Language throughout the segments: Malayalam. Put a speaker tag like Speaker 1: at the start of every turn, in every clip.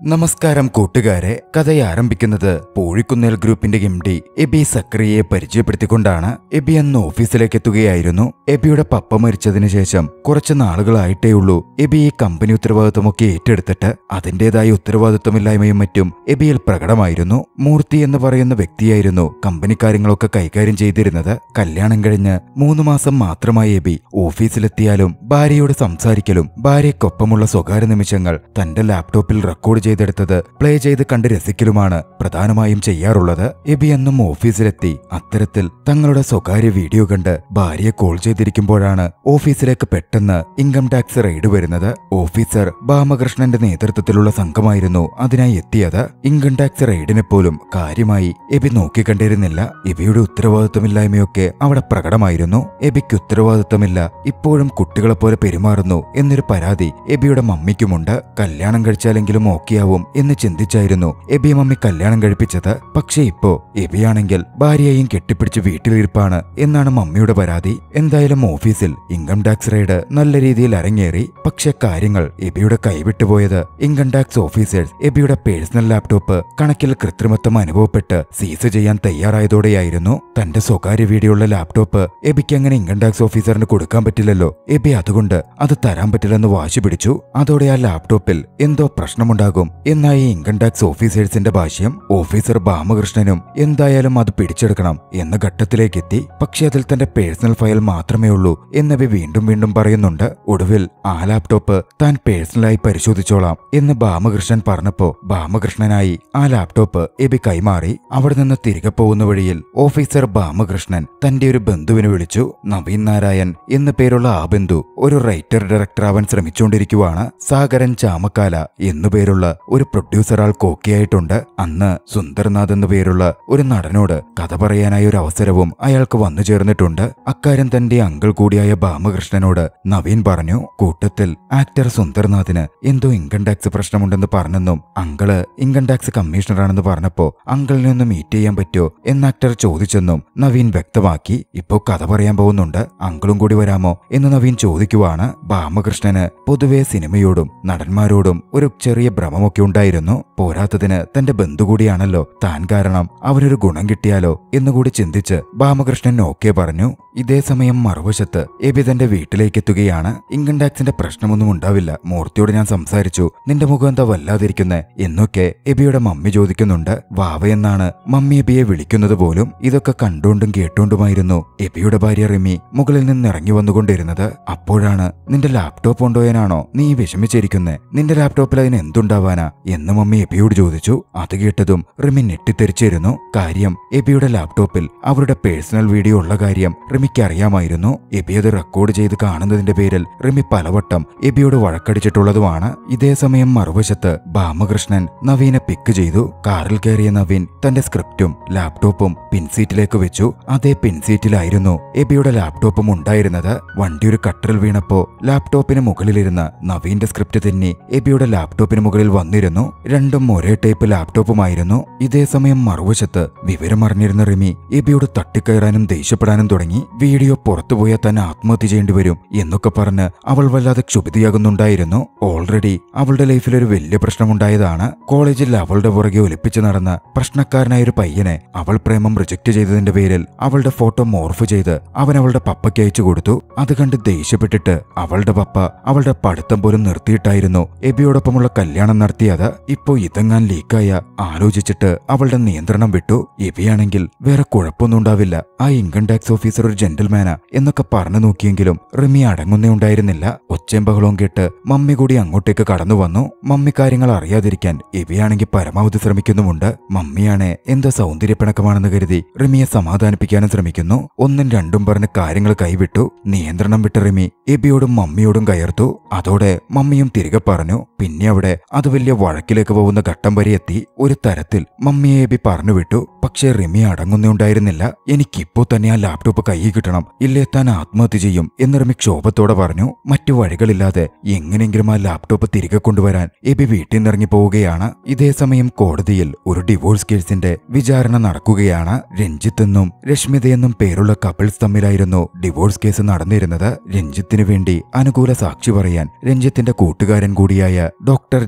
Speaker 1: നമസ്കാരം കൂട്ടുകാരെ കഥ ആരംഭിക്കുന്നത് പൂഴിക്കുന്നേൽ ഗ്രൂപ്പിന്റെ എം ഡി എബി സക്രിയയെ പരിചയപ്പെടുത്തിക്കൊണ്ടാണ് എബി അന്ന് ഓഫീസിലേക്ക് എത്തുകയായിരുന്നു എബിയുടെ പപ്പ മരിച്ചതിനു ശേഷം കുറച്ച് നാളുകളായിട്ടേയുള്ളൂ എബി ഈ കമ്പനി ഉത്തരവാദിത്വമൊക്കെ ഏറ്റെടുത്തിട്ട് അതിന്റേതായ ഉത്തരവാദിത്വമില്ലായ്മയും മറ്റും എബിയിൽ പ്രകടമായിരുന്നു മൂർത്തി എന്ന് പറയുന്ന വ്യക്തിയായിരുന്നു കമ്പനി കാര്യങ്ങളൊക്കെ കൈകാര്യം ചെയ്തിരുന്നത് കല്യാണം കഴിഞ്ഞ് മൂന്ന് മാസം മാത്രമായി എബി ഓഫീസിലെത്തിയാലും ഭാര്യയോട് സംസാരിക്കലും ഭാര്യയ്ക്കൊപ്പമുള്ള സ്വകാര്യ നിമിഷങ്ങൾ തന്റെ ലാപ്ടോപ്പിൽ റെക്കോർഡ് ചെയ്തെടുത്തത് പ്ലേ ചെയ്ത് കണ്ട് രസിക്കലുമാണ് പ്രധാനമായും ചെയ്യാറുള്ളത് എബി എന്നും ഓഫീസിലെത്തി അത്തരത്തിൽ തങ്ങളുടെ സ്വകാര്യ വീഡിയോ കണ്ട് ഭാര്യയെ കോൾ ചെയ്തിരിക്കുമ്പോഴാണ് ഓഫീസിലേക്ക് പെട്ടെന്ന് ഇൻകം ടാക്സ് റെയ്ഡ് വരുന്നത് ഓഫീസർ ബാമകൃഷ്ണന്റെ നേതൃത്വത്തിലുള്ള സംഘമായിരുന്നു അതിനായി എത്തിയത് ഇൻകം ടാക്സ് റെയ്ഡിനെ പോലും കാര്യമായി എബി നോക്കിക്കണ്ടിരുന്നില്ല എബിയുടെ ഉത്തരവാദിത്വമില്ലായ്മയൊക്കെ അവിടെ പ്രകടമായിരുന്നു എബിക്ക് ഉത്തരവാദിത്വമില്ല ഇപ്പോഴും കുട്ടികളെ പോലെ പെരുമാറുന്നു എന്നൊരു പരാതി എബിയുടെ മമ്മിക്കുമുണ്ട് കല്യാണം കഴിച്ചാലെങ്കിലും ഓക്കെയാവും എന്ന് ചിന്തിച്ചായിരുന്നു എബി മമ്മി കല്യാണം കഴിപ്പിച്ചത് പക്ഷേ ഇപ്പോ എബിയാണെങ്കിൽ ഭാര്യയെയും കെട്ടിപ്പിടിച്ച് വീട്ടിലിരിപ്പാണ് എന്നാണ് മമ്മിയുടെ പരാതി എന്തായാലും ഓഫീസിൽ ഇൻകം ടാക്സ് റെയ്ഡ് നല്ല രീതിയിൽ അരങ്ങേറി പക്ഷെ കാര്യങ്ങൾ എബിയുടെ കൈവിട്ടുപോയത് ഇൻകം ടാക്സ് ഓഫീസേഴ്സ് എബിയുടെ പേഴ്സണൽ ലാപ്ടോപ്പ് കണക്കിൽ കൃത്രിമത്വം അനുഭവപ്പെട്ട് സീസ് ചെയ്യാൻ തയ്യാറായതോടെയായിരുന്നു തന്റെ സ്വകാര്യ വീഡിയോയുള്ള ലാപ്ടോപ്പ് എബിക്ക് അങ്ങനെ ഇൻകം ടാക്സ് ഓഫീസറിന് കൊടുക്കാൻ പറ്റില്ലല്ലോ എബി അതുകൊണ്ട് അത് തരാൻ പറ്റില്ലെന്ന് വാശി പിടിച്ചു അതോടെ ആ ലാപ്ടോപ്പിൽ എന്തോ പ്രശ്നമുണ്ടാകും എന്നായി ഇൻകം ടാക്സ് ഓഫീസേഴ്സിന്റെ ഭാഷ്യം ഓഫീസർ ബാമകൃഷ്ണനും എന്തായാലും അത് പിടിച്ചെടുക്കണം എന്ന ഘട്ടത്തിലേക്കെത്തി പക്ഷെ അതിൽ തന്റെ പേഴ്സണൽ ഫയൽ മാത്രമേ ഉള്ളൂ എന്നവ വീണ്ടും വീണ്ടും പറയുന്നുണ്ട് ഒടുവിൽ ആ ലാപ്ടോപ്പ് താൻ പേഴ്സണലായി പരിശോധിച്ചോളാം എന്ന് ബാമകൃഷ്ണൻ പറഞ്ഞപ്പോ ബാമകൃഷ്ണനായി ആ ലാപ്ടോപ്പ് എബി കൈമാറി അവിടെ നിന്ന് തിരികെ പോകുന്ന വഴിയിൽ ഓഫീസർ ബാമകൃഷ്ണൻ തന്റെ ഒരു ബന്ധുവിനെ വിളിച്ചു നവീൻ നാരായൺ എന്നു പേരുള്ള ആ ബന്ധു ഒരു റൈറ്റർ ഡയറക്ടർ ആവാൻ ശ്രമിച്ചുകൊണ്ടിരിക്കുവാണ് സാഗരൻ ചാമക്കാല എന്നു പേരുള്ള ഒരു പ്രൊഡ്യൂസർ ആൾ കോക്കിയായിട്ടുണ്ട് അന്ന് സുന്ദർനാഥ് എന്നു പേരുള്ള ഒരു നടനോട് കഥ പറയാനായ ഒരു അവസരവും അയാൾക്ക് വന്നു ചേർന്നിട്ടുണ്ട് അക്കാര്യം തന്റെ അങ്കിൾ കൂടിയായ ബാമകൃഷ്ണനോട് നവീൻ പറഞ്ഞു കൂട്ടത്തിൽ ആക്ടർ സുന്ദർനാഥിന് എന്തോ ഇൻകം ടാക്സ് പ്രശ്നമുണ്ടെന്ന് പറഞ്ഞെന്നും അങ്കിള് ഇൻകം ടാക്സ് കമ്മീഷണറാണെന്ന് പറഞ്ഞപ്പോ അങ്കിളിനെ ഒന്ന് മീറ്റ് ചെയ്യാൻ പറ്റോ എന്ന് ആക്ടർ ചോദിച്ചെന്നും നവീൻ വ്യക്തമാക്കി ഇപ്പോ കഥ പറയാൻ പോകുന്നുണ്ട് അങ്കിളും കൂടി വരാമോ എന്ന് നവീൻ ചോദിക്കുവാണ് ബാമകൃഷ്ണന് പൊതുവെ സിനിമയോടും നടന്മാരോടും ഒരു ചെറിയ ഭ്രമമൊക്കെ ഉണ്ടായിരുന്നു പോരാത്തതിന് തന്റെ ബന്ധു കൂടിയാണല്ലോ താൻ കാരണം അവനൊരു ഗുണം കിട്ടിയാലോ എന്നുകൂടി ചിന്തിച്ച് ബാമകൃഷ്ണൻ ഓക്കെ പറഞ്ഞു ഇതേ സമയം മറുവശത്ത് എബി തന്റെ വീട്ടിലേക്ക് എത്തുകയാണ് ഇൻകം ടാക്സിന്റെ പ്രശ്നമൊന്നും ഉണ്ടാവില്ല മൂർത്തിയോട് ഞാൻ സംസാരിച്ചു നിന്റെ മുഖം എന്താ വല്ലാതിരിക്കുന്നെ എന്നൊക്കെ എബിയുടെ മമ്മി ചോദിക്കുന്നുണ്ട് വാവയെന്നാണ് മമ്മി എബിയെ വിളിക്കുന്നത് പോലും ഇതൊക്കെ കണ്ടുകൊണ്ടും കേട്ടുകൊണ്ടുമായിരുന്നു എബിയുടെ ഭാര്യ റിമി മുകളിൽ നിന്ന് ഇറങ്ങി വന്നുകൊണ്ടിരുന്നത് അപ്പോഴാണ് നിന്റെ ലാപ്ടോപ്പ് കൊണ്ടുപോയനാണോ നീ വിഷമിച്ചിരിക്കുന്നെ നിന്റെ ലാപ്ടോപ്പിൽ അതിന് എന്തുണ്ടാവാനാ എന്ന് മമ്മി എബിയോട് ചോദിച്ചു അത് കേട്ടതും റിമി ഞെട്ടിത്തെറിച്ചിരുന്നു കാര്യം എബിയുടെ ലാപ്ടോപ്പിൽ അവരുടെ പേഴ്സണൽ വീഡിയോ ഉള്ള കാര്യം റിമിക്ക് അറിയാമായിരുന്നു എബി അത് റെക്കോർഡ് ചെയ്ത് കാണുന്നതിന്റെ പേരിൽ റിമി പലവട്ടം എബിയോട് വഴക്കടിച്ചിട്ടുള്ളതുമാണ് ഇതേ സമയം മറുവശത്ത് ബാമകൃഷ്ണൻ നവീനെ പിക്ക് ചെയ്തു കാറിൽ കയറിയ നവീൻ തന്റെ സ്ക്രിപ്റ്റും ലാപ്ടോപ്പും പിൻസീറ്റിലേക്ക് വെച്ചു അതേ പിൻസീറ്റിലായിരുന്നു എബിയുടെ ലാപ്ടോപ്പും ഉണ്ടായിരുന്നത് വണ്ടി ഒരു കട്ടറിൽ വീണപ്പോ ലാപ്ടോപ്പിന് മുകളിലിരുന്ന നവീന്റെ സ്ക്രിപ്റ്റ് തെന്നി എബിയുടെ ലാപ്ടോപ്പിന് മുകളിൽ വന്നിരുന്നു രണ്ടും ഒരേ ടൈപ്പ് ലാപ്ടോപ്പുമായിരുന്നു ഇതേ സമയം മറുവശത്ത് വിവരമറിഞ്ഞിരുന്ന റിമി എബിയോട് തട്ടിക്കയറാനും ദേഷ്യപ്പെടാനും തുടങ്ങി വീഡിയോ പുറത്തുപോയാൽ തന്നെ ആത്മഹത്യ ചെയ്യേണ്ടി വരും എന്നൊക്കെ പറഞ്ഞ് അവൾ വല്ലാതെ ക്ഷുഭിതയാകുന്നുണ്ടായിരുന്നു ഓൾറെഡി അവളുടെ ലൈഫിൽ ഒരു വലിയ പ്രശ്നമുണ്ടായതാണ് കോളേജിൽ അവളുടെ പുറകെ ഒലിപ്പിച്ചു നടന്ന പ്രശ്നക്കാരനായ ഒരു പയ്യനെ അവൾ പ്രേമം റിജക്ട് ചെയ്തതിന്റെ പേരിൽ അവളുടെ ഫോട്ടോ മോർഫ് ചെയ്ത് അവൻ അവളുടെ പപ്പയ്ക്ക് അയച്ചു കൊടുത്തു അത് കണ്ട് ദേഷ്യപ്പെട്ടിട്ട് അവളുടെ പപ്പ അവളുടെ പഠിത്തം പോലും നിർത്തിയിട്ടായിരുന്നു എബിയോടൊപ്പമുള്ള കല്യാണം നടത്തിയത് ഇപ്പോ ഇതെങ്ങാൻ ലീക്കായ ആലോചിച്ചിട്ട് അവളുടെ നിയന്ത്രണം വിട്ടു എബിയാണെങ്കിൽ വേറെ കുഴപ്പമൊന്നും ഉണ്ടാവില്ല ആ ഇൻകം ടാക്സ് ഓഫീസർ ഒരു ജെന്റിൽമാനാ എന്നൊക്കെ പറഞ്ഞു നോക്കിയെങ്കിലും റിമി അടങ്ങുന്നേ ഉണ്ടായിരുന്നില്ല ഒച്ചയും ബഹളവും കേട്ട് മമ്മി കൂടി അങ്ങോട്ടേക്ക് കടന്നു വന്നു മമ്മി കാര്യങ്ങൾ അറിയാതിരിക്കാൻ എബിയാണെങ്കിൽ പരമാവധി ശ്രമിക്കുന്നുമുണ്ട് മമ്മിയാണ് എന്താ സൗന്ദര്യപ്പിണക്കമാണെന്ന് കരുതി റിമിയെ സമാധാനിപ്പിക്കാനും ശ്രമിക്കുന്നു ഒന്നും രണ്ടും പറഞ്ഞ് കാര്യങ്ങൾ കൈവിട്ടു നിയന്ത്രണം വിട്ട റിമി എബിയോടും മമ്മിയോടും കയർത്തു അതോടെ മമ്മിയും തിരികെ പറഞ്ഞു പിന്നെ അവിടെ അത് വലിയ വഴക്കിലേക്ക് പോകുന്ന ഘട്ടം വരെ എത്തി ഒരു തരത്തിൽ മമ്മിയെ എബി പറഞ്ഞു വിട്ടു പക്ഷേ റിമി അടങ്ങുന്നുണ്ടായിരുന്നില്ല എനിക്കിപ്പോ തന്നെ ആ ലാപ്ടോപ്പ് കയ്യിൽ കിട്ടണം ഇല്ലേ താൻ ആത്മഹത്യ ചെയ്യും എന്ന് റിമി ക്ഷോഭത്തോടെ പറഞ്ഞു മറ്റു വഴികളില്ലാതെ എങ്ങനെയെങ്കിലും ആ ലാപ്ടോപ്പ് തിരികെ കൊണ്ടുവരാൻ എബി വീട്ടിൽ നിന്നിറങ്ങി പോവുകയാണ് ഇതേ സമയം കോടതിയിൽ ഒരു ഡിവോഴ്സ് കേസിന്റെ വിചാരണ നടക്കുകയാണ് രഞ്ജിത്ത് എന്നും രശ്മിതയെന്നും പേരുള്ള കപ്പിൾസ് തമ്മിലായിരുന്നു ഡിവോഴ്സ് കേസ് നടന്നിരുന്നത് രഞ്ജിത്തിന് വേണ്ടി അനുകൂല സാക്ഷി പറയാൻ രഞ്ജിത്തിന്റെ കൂട്ടുകാരൻ കൂടിയായ ഡോക്ടർ ജയദേവൻ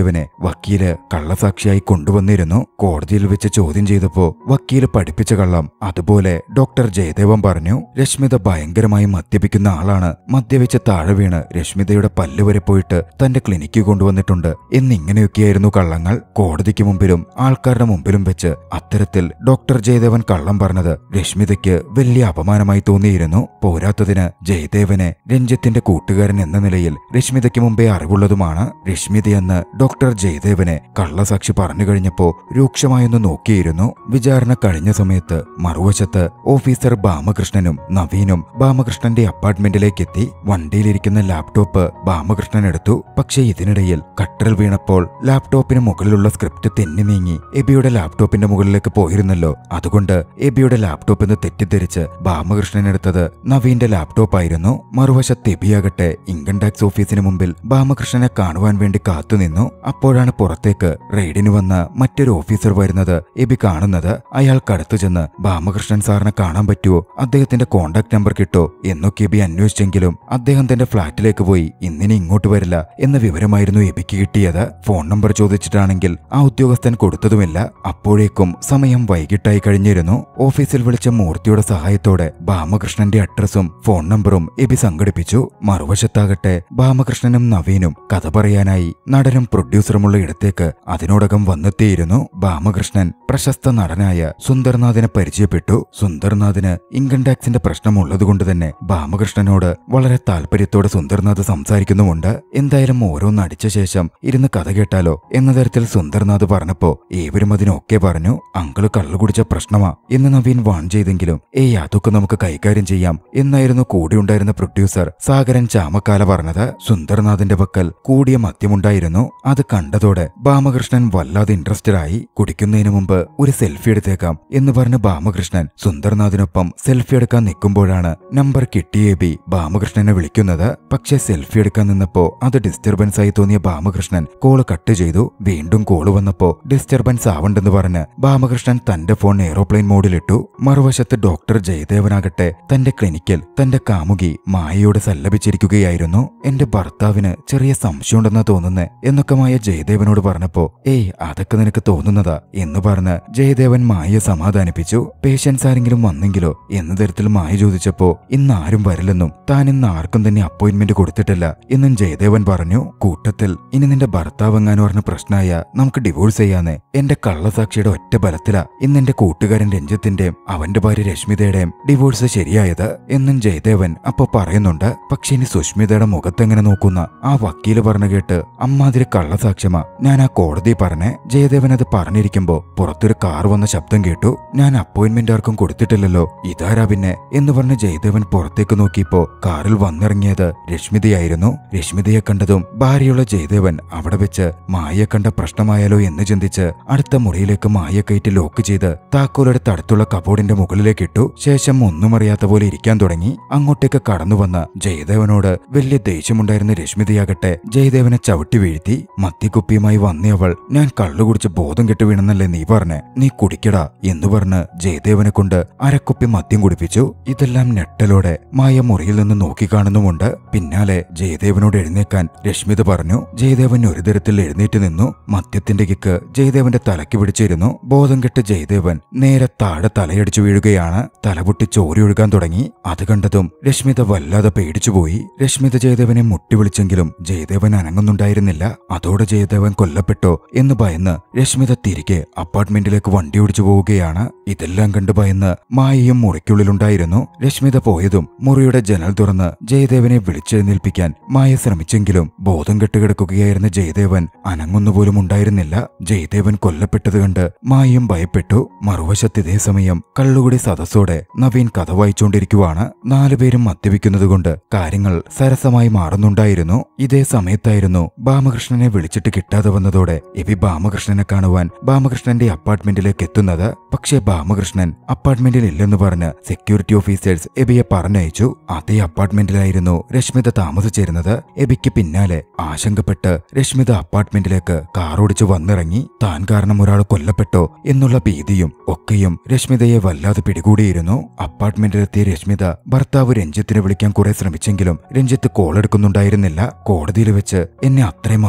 Speaker 1: ജയദേവനെ വക്കീല് കള്ളസാക്ഷിയായി കൊണ്ടുവന്നിരുന്നു കോടതിയിൽ വെച്ച് ചോദ്യം ചെയ്തപ്പോ വക്കീല് പഠിപ്പിച്ച കള്ളം അതുപോലെ ഡോക്ടർ ജയദേവൻ പറഞ്ഞു രശ്മിത ഭയങ്കരമായി മദ്യപിക്കുന്ന ആളാണ് മദ്യപിച്ച് താഴെ വീണ് രശ്മിതയുടെ പല്ല് വരെ പോയിട്ട് തന്റെ ക്ലിനിക്ക് കൊണ്ടുവന്നിട്ടുണ്ട് എന്നിങ്ങനെയൊക്കെയായിരുന്നു കള്ളങ്ങൾ കോടതിക്ക് മുമ്പിലും ആൾക്കാരുടെ മുമ്പിലും വെച്ച് അത്തരത്തിൽ ഡോക്ടർ ജയദേവൻ കള്ളം പറഞ്ഞത് രശ്മിതയ്ക്ക് വലിയ അപമാനമായി തോന്നിയിരുന്നു പോരാത്തതിന് ജയദേവനെ രഞ്ജിത്തിന്റെ കൂട്ടുകാരൻ എന്ന നിലയിൽ രശ്മിതയ്ക്ക് മുമ്പേ അറിവുള്ളതുമാണ് രശ്മിതയെന്ന് ഡോക്ടർ ജയദേവനെ കള്ളസാക്ഷി പറഞ്ഞു കഴിഞ്ഞപ്പോ രൂക്ഷമായൊന്ന് നോക്കിയിരുന്നു വിചാരണ കഴിഞ്ഞ സമയത്ത് മറുവശത്ത് ഓഫീസർ ബാമകൃഷ്ണനും നവീനും ബാമകൃഷ്ണന്റെ അപ്പാർട്ട്മെന്റിലേക്ക് എത്തി വണ്ടിയിലിരിക്കുന്ന ലാപ്ടോപ്പ് ബാമകൃഷ്ണൻ എടുത്തു പക്ഷേ ഇതിനിടയിൽ കട്ടറിൽ വീണപ്പോൾ ലാപ്ടോപ്പിന് മുകളിലുള്ള സ്ക്രിപ്റ്റ് തെന്നി നീങ്ങി എബിയുടെ ലാപ്ടോപ്പിന്റെ മുകളിലേക്ക് പോയിരുന്നല്ലോ അതുകൊണ്ട് എബിയുടെ ലാപ്ടോപ്പ് എന്ന് തെറ്റിദ്ധരിച്ച് ബാമകൃഷ്ണൻ എടുത്തത് നവീന്റെ ലാപ്ടോപ്പായിരുന്നു മറുവശത്ത് എബിയാകട്ടെ ഇൻകം ടാക്സ് ഓഫീസിന് മുമ്പിൽ ബാമകൃഷ്ണനെ കാണുവാൻ വേണ്ടി കാത്തുനിന്നു അപ്പോഴാണ് പുറത്തേക്ക് റെയ്ഡിന് വന്ന മറ്റൊരു ഓഫീസർ വരുന്നത് എബി കാണുന്നത് അയാൾക്കടുത്തു ചെന്ന് ബാമകൃഷ്ണൻ സാറിനെ കാണാൻ പറ്റുമോ അദ്ദേഹത്തിന്റെ കോണ്ടാക്ട് നമ്പർ കിട്ടോ എന്നൊക്കെ എബി അന്വേഷിച്ചെങ്കിലും അദ്ദേഹം തന്റെ ഫ്ളാറ്റിലേക്ക് പോയി ഇന്നിനി ഇങ്ങോട്ട് വരില്ല എന്ന വിവരമായിരുന്നു എബിക്ക് കിട്ടിയത് ഫോൺ നമ്പർ ചോദിച്ചിട്ടാണെങ്കിൽ ആ ഉദ്യോഗസ്ഥൻ കൊടുത്തതുമില്ല അപ്പോഴേക്കും സമയം വൈകിട്ടായി കഴിഞ്ഞിരുന്നു ഓഫീസിൽ വിളിച്ച മൂർത്തിയുടെ സഹായത്തോടെ ബാമകൃഷ്ണന്റെ അഡ്രസ്സും ഫോൺ നമ്പറും എബി സംഘടിപ്പിച്ചു മറുവശത്താകട്ടെ ബാമകൃഷ്ണനും നവീനും കഥ പറയാനായി നടനും പ്രൊഡ്യൂസറുമുള്ള ഇടത്തേക്ക് അതിനോടകം വന്നെത്തിയിരുന്നു ബാമകൃഷ്ണൻ പ്രശസ്ത നടനായ സുന്ദർനാഥിനെ പരിചയപ്പെട്ടു സുന്ദർനാഥിന് ഇൻകം ടാക്സിന്റെ പ്രശ്നമുള്ളതുകൊണ്ട് തന്നെ ബാമകൃഷ്ണനോട് വളരെ താല്പര്യത്തോടെ സുന്ദർനാഥ് സംസാരിക്കുന്നുമുണ്ട് എന്തായാലും ഓരോന്ന് അടിച്ച ശേഷം ഇരുന്ന് കഥ കേട്ടാലോ എന്ന തരത്തിൽ സുന്ദർനാഥ് പറഞ്ഞപ്പോ ഏവരും അതിനൊക്കെ പറഞ്ഞു അങ്കിള് കള്ളു കുടിച്ച പ്രശ്നമാ എന്ന് നവീൻ വാൺ ചെയ്തെങ്കിലും ഏയ് അതൊക്കെ നമുക്ക് കൈകാര്യം ചെയ്യാം എന്നായിരുന്നു കൂടെയുണ്ടായിരുന്ന പ്രൊഡ്യൂസർ സാഗരൻ ചാമക്കാല പറഞ്ഞത് സുന്ദർനാഥിന്റെ പക്കൽ കൂടിയ മദ്യമുണ്ടായിരുന്നു അത് കണ്ടതോടെ ബാമകൃഷ്ണൻ വല്ലാതെ ഇൻട്രസ്റ്റഡ് ആയി കുടിക്കുന്നതിന് മുമ്പ് ഒരു സെൽഫി എടുത്തേക്കാം എന്ന് പറഞ്ഞ് ബാമകൃഷ്ണൻ സുന്ദർനാഥിനൊപ്പം സെൽഫി എടുക്കാൻ നിൽക്കുമ്പോഴാണ് നമ്പർ കിട്ടിയ ബി ബാമകൃഷ്ണനെ വിളിക്കുന്നത് പക്ഷേ സെൽഫി എടുക്കാൻ നിന്നപ്പോ അത് ഡിസ്റ്റർബൻസ് ആയി തോന്നിയ ബാമകൃഷ്ണൻ കോള് കട്ട് ചെയ്തു വീണ്ടും കോള് വന്നപ്പോ ഡിസ്റ്റർബൻസ് ആവണ്ടെന്ന് പറഞ്ഞ് ബാമകൃഷ്ണൻ തന്റെ ഫോൺ എയ്റോപ്ലെയിൻ മോഡിലിട്ടു മറുവശത്ത് ഡോക്ടർ ജയദേവനാകട്ടെ തന്റെ ക്ലിനിക്കിൽ തന്റെ കാമുകി മായയോട് സല്ലപിച്ചിരിക്കുകയായിരുന്നു എന്റെ ഭർത്താവിന് ചെറിയ സംശയമുണ്ടെന്നാ തോന്നുന്നേ എന്നൊക്കെ മായ ജയദേവനോട് പറഞ്ഞപ്പോ ഏയ് അതൊക്കെ നിനക്ക് തോന്നുന്നതാ എന്ന് പറഞ്ഞ് ജയദേവൻ മായയെ സമാധാനിപ്പിച്ചു പേഷ്യൻസ് ആരെങ്കിലും വന്നെങ്കിലോ എന്ന തരത്തിൽ മായ ചോദിച്ചപ്പോ ഇന്ന് ആരും വരില്ലെന്നും താൻ ഇന്ന് ആർക്കും തന്നെ അപ്പോയിന്റ്മെന്റ് കൊടുത്തിട്ടില്ല എന്നും ജയദേവൻ പറഞ്ഞു കൂട്ടത്തിൽ ഇനി നിന്റെ ഭർത്താവ് എങ്ങാനും പറഞ്ഞ പ്രശ്നമായ നമുക്ക് ഡിവോഴ്സ് ചെയ്യാന്നേ എന്റെ കള്ളസാക്ഷിയുടെ ഒറ്റ ബലത്തിലാ ഇന്ന് എന്റെ കൂട്ടുകാരൻ രഞ്ജിത്തിന്റെയും അവന്റെ ഭാര്യ രശ്മിതയുടെയും ഡിവോഴ്സ് ശരിയായത് എന്നും ജയദേവൻ അപ്പൊ പറയുന്നുണ്ട് പക്ഷെ ഇനി സുഷ്മിതയുടെ മുഖത്തെങ്ങനെ നോക്കുന്ന ആ വക്കീല് പറഞ്ഞു കേട്ട് അമ്മാതിരി കള്ളസാക്ഷ്യമാ ഞാൻ ആ കോടതി പറഞ്ഞേ ജയദേവൻ അത് പറഞ്ഞിരിക്കുമ്പോ പുറത്തൊരു കാർ വന്ന ശബ്ദം കേട്ടു ഞാൻ അപ്പോയിന്റ്മെന്റ് ആർക്കും കൊടുത്തിട്ടില്ലല്ലോ ഇതാരാ പിന്നെ എന്ന് പറഞ്ഞ് ജയദേവൻ പുറത്തേക്ക് നോക്കിയപ്പോ കാറിൽ വന്നിറങ്ങിയത് രശ്മിതയായിരുന്നു രശ്മിതയെ കണ്ടതും ഭാര്യയുള്ള ജയദേവൻ അവിടെ വെച്ച് മായയെ കണ്ട പ്രശ്നമായാലോ എന്ന് ചിന്തിച്ച് അടുത്ത മുറിയിലേക്ക് മായ കയറ്റി ലോക്ക് ചെയ്ത് താക്കോലെടുത്ത് അടുത്തുള്ള കബോർഡിന്റെ മുകളിലേക്ക് ഇട്ടു ശേഷം ഒന്നും അറിയാത്ത പോലെ ഇരിക്കാൻ തുടങ്ങി അങ്ങോട്ടേക്ക് കടന്നു വന്ന ജയദേവനോട് വലിയ ദേഷ്യമുണ്ടായിരുന്ന രശ്മിതയാകട്ടെ ജയദേവനെ ചവിട്ടി വീഴ്ത്തി മദ്യക്കുപ്പിയുമായി വന്നവൾ ഞാൻ കള്ളു കുടിച്ച് ബോധം കെട്ടു വീണെന്നല്ലേ നീ പറഞ്ഞേ നീ കുടിക്കടാ എന്ന് പറഞ്ഞ് ജയദേവനെ കൊണ്ട് അരക്കുപ്പി മദ്യം കുടിപ്പിച്ചു ഇതെല്ലാം ഞെട്ടലോടെ മായ മുറിയിൽ നിന്ന് നോക്കിക്കാണുന്നുമുണ്ട് പിന്നാലെ ജയദേവനോട് എഴുന്നേക്കാൻ രശ്മിത പറഞ്ഞു ജയദേവൻ ഒരു തരത്തിൽ എഴുന്നേറ്റ് നിന്നു മദ്യത്തിന്റെ കിക്ക് ജയദേവന്റെ തലയ്ക്ക് പിടിച്ചിരുന്നു ബോധം കെട്ട് ജയദേവൻ നേരെ താഴെ തലയടിച്ചു വീഴുകയാണ് തലപൊട്ടി ചോരി ഒഴുകാൻ തുടങ്ങി അത് കണ്ടതും രശ്മിത വല്ലാതെ പേടിച്ചുപോയി രശ്മിത ജയദേവനെ മുട്ടി വിളിച്ചെങ്കിലും ജയദേവൻ അനങ്ങുന്നുണ്ടായിരുന്നില്ല അതോടെ ജയദേവൻ കൊല്ലപ്പെട്ടോ എന്ന് ഭയന്ന് രശ്മിത തിരികെ അപ്പാർട്ട്മെന്റിലേക്ക് വണ്ടി ഓടിച്ചു പോവുകയാണ് ഇതെല്ലാം കണ്ടു ഭയന്ന് മായയും മുറിക്കുള്ളിലുണ്ടായിരുന്നു രശ്മിത പോയതും മുറിയുടെ ജനൽ തുറന്ന് ജയദേവനെ വിളിച്ചെഴുന്നേൽപ്പിക്കാൻ മായ ശ്രമിച്ചെങ്കിലും ബോധം കെട്ടുകിടക്കുകയായിരുന്ന ജയദേവൻ അനങ്ങുന്നുപോലും ഉണ്ടായിരുന്നില്ല ജയദേവൻ കൊല്ലപ്പെട്ടത് കണ്ട് മായയും ഭയപ്പെട്ടു മറുവശത്ത് ഇതേ സമയം കള്ളുകുടി സദസ്സോടെ നവീൻ കഥ വായിച്ചുകൊണ്ടിരിക്കുവാണ് നാലുപേരും മദ്യപിക്കുന്നതുകൊണ്ട് കാര്യങ്ങൾ സരസമായി മാറുന്നുണ്ടായിരുന്നു ഇതേ സമയത്തായിരുന്നു ബാമകൃഷ്ണനെ വിളിച്ചിട്ട് കിട്ടാതെ വന്നതോടെ എബി ബാമകൃഷ്ണനെ കാണുവാൻ ബാമകൃഷ്ണന്റെ അപ്പാർട്ട്മെന്റിലേക്ക് എത്തുന്നത് പക്ഷേ ബാമകൃഷ്ണൻ അപ്പാർട്ട്മെന്റിൽ ഇല്ലെന്ന് പറഞ്ഞ് സെക്യൂരിറ്റി ഓഫീസേഴ്സ് എബിയെ പറഞ്ഞയച്ചു അതേ അപ്പാർട്ട്മെന്റിലായിരുന്നു രശ്മിത താമസിച്ചിരുന്നത് എബിക്ക് പിന്നാലെ ആശങ്കപ്പെട്ട് രശ്മിത അപ്പാർട്ട്മെന്റിലേക്ക് കാർ ഓടിച്ചു വന്നിറങ്ങി താൻ കാരണം ഒരാൾ കൊല്ലപ്പെട്ടോ എന്നുള്ള ഭീതിയും ഒക്കെയും രശ്മിതയെ വല്ലാതെ പിടികൂടിയിരുന്നു അപ്പാർട്ട്മെന്റിലെത്തിയ രശ്മിത ഭർത്താവ് രഞ്ജിത്തിനെ വിളിക്കാൻ കുറെ ശ്രമിച്ചെങ്കിലും രഞ്ജിത്ത് കോൾ എടുക്കുന്നുണ്ടായിരുന്നില്ല കോടതിയിൽ വെച്ച് എന്നെ അത്രയും അപമാനിച്ചത്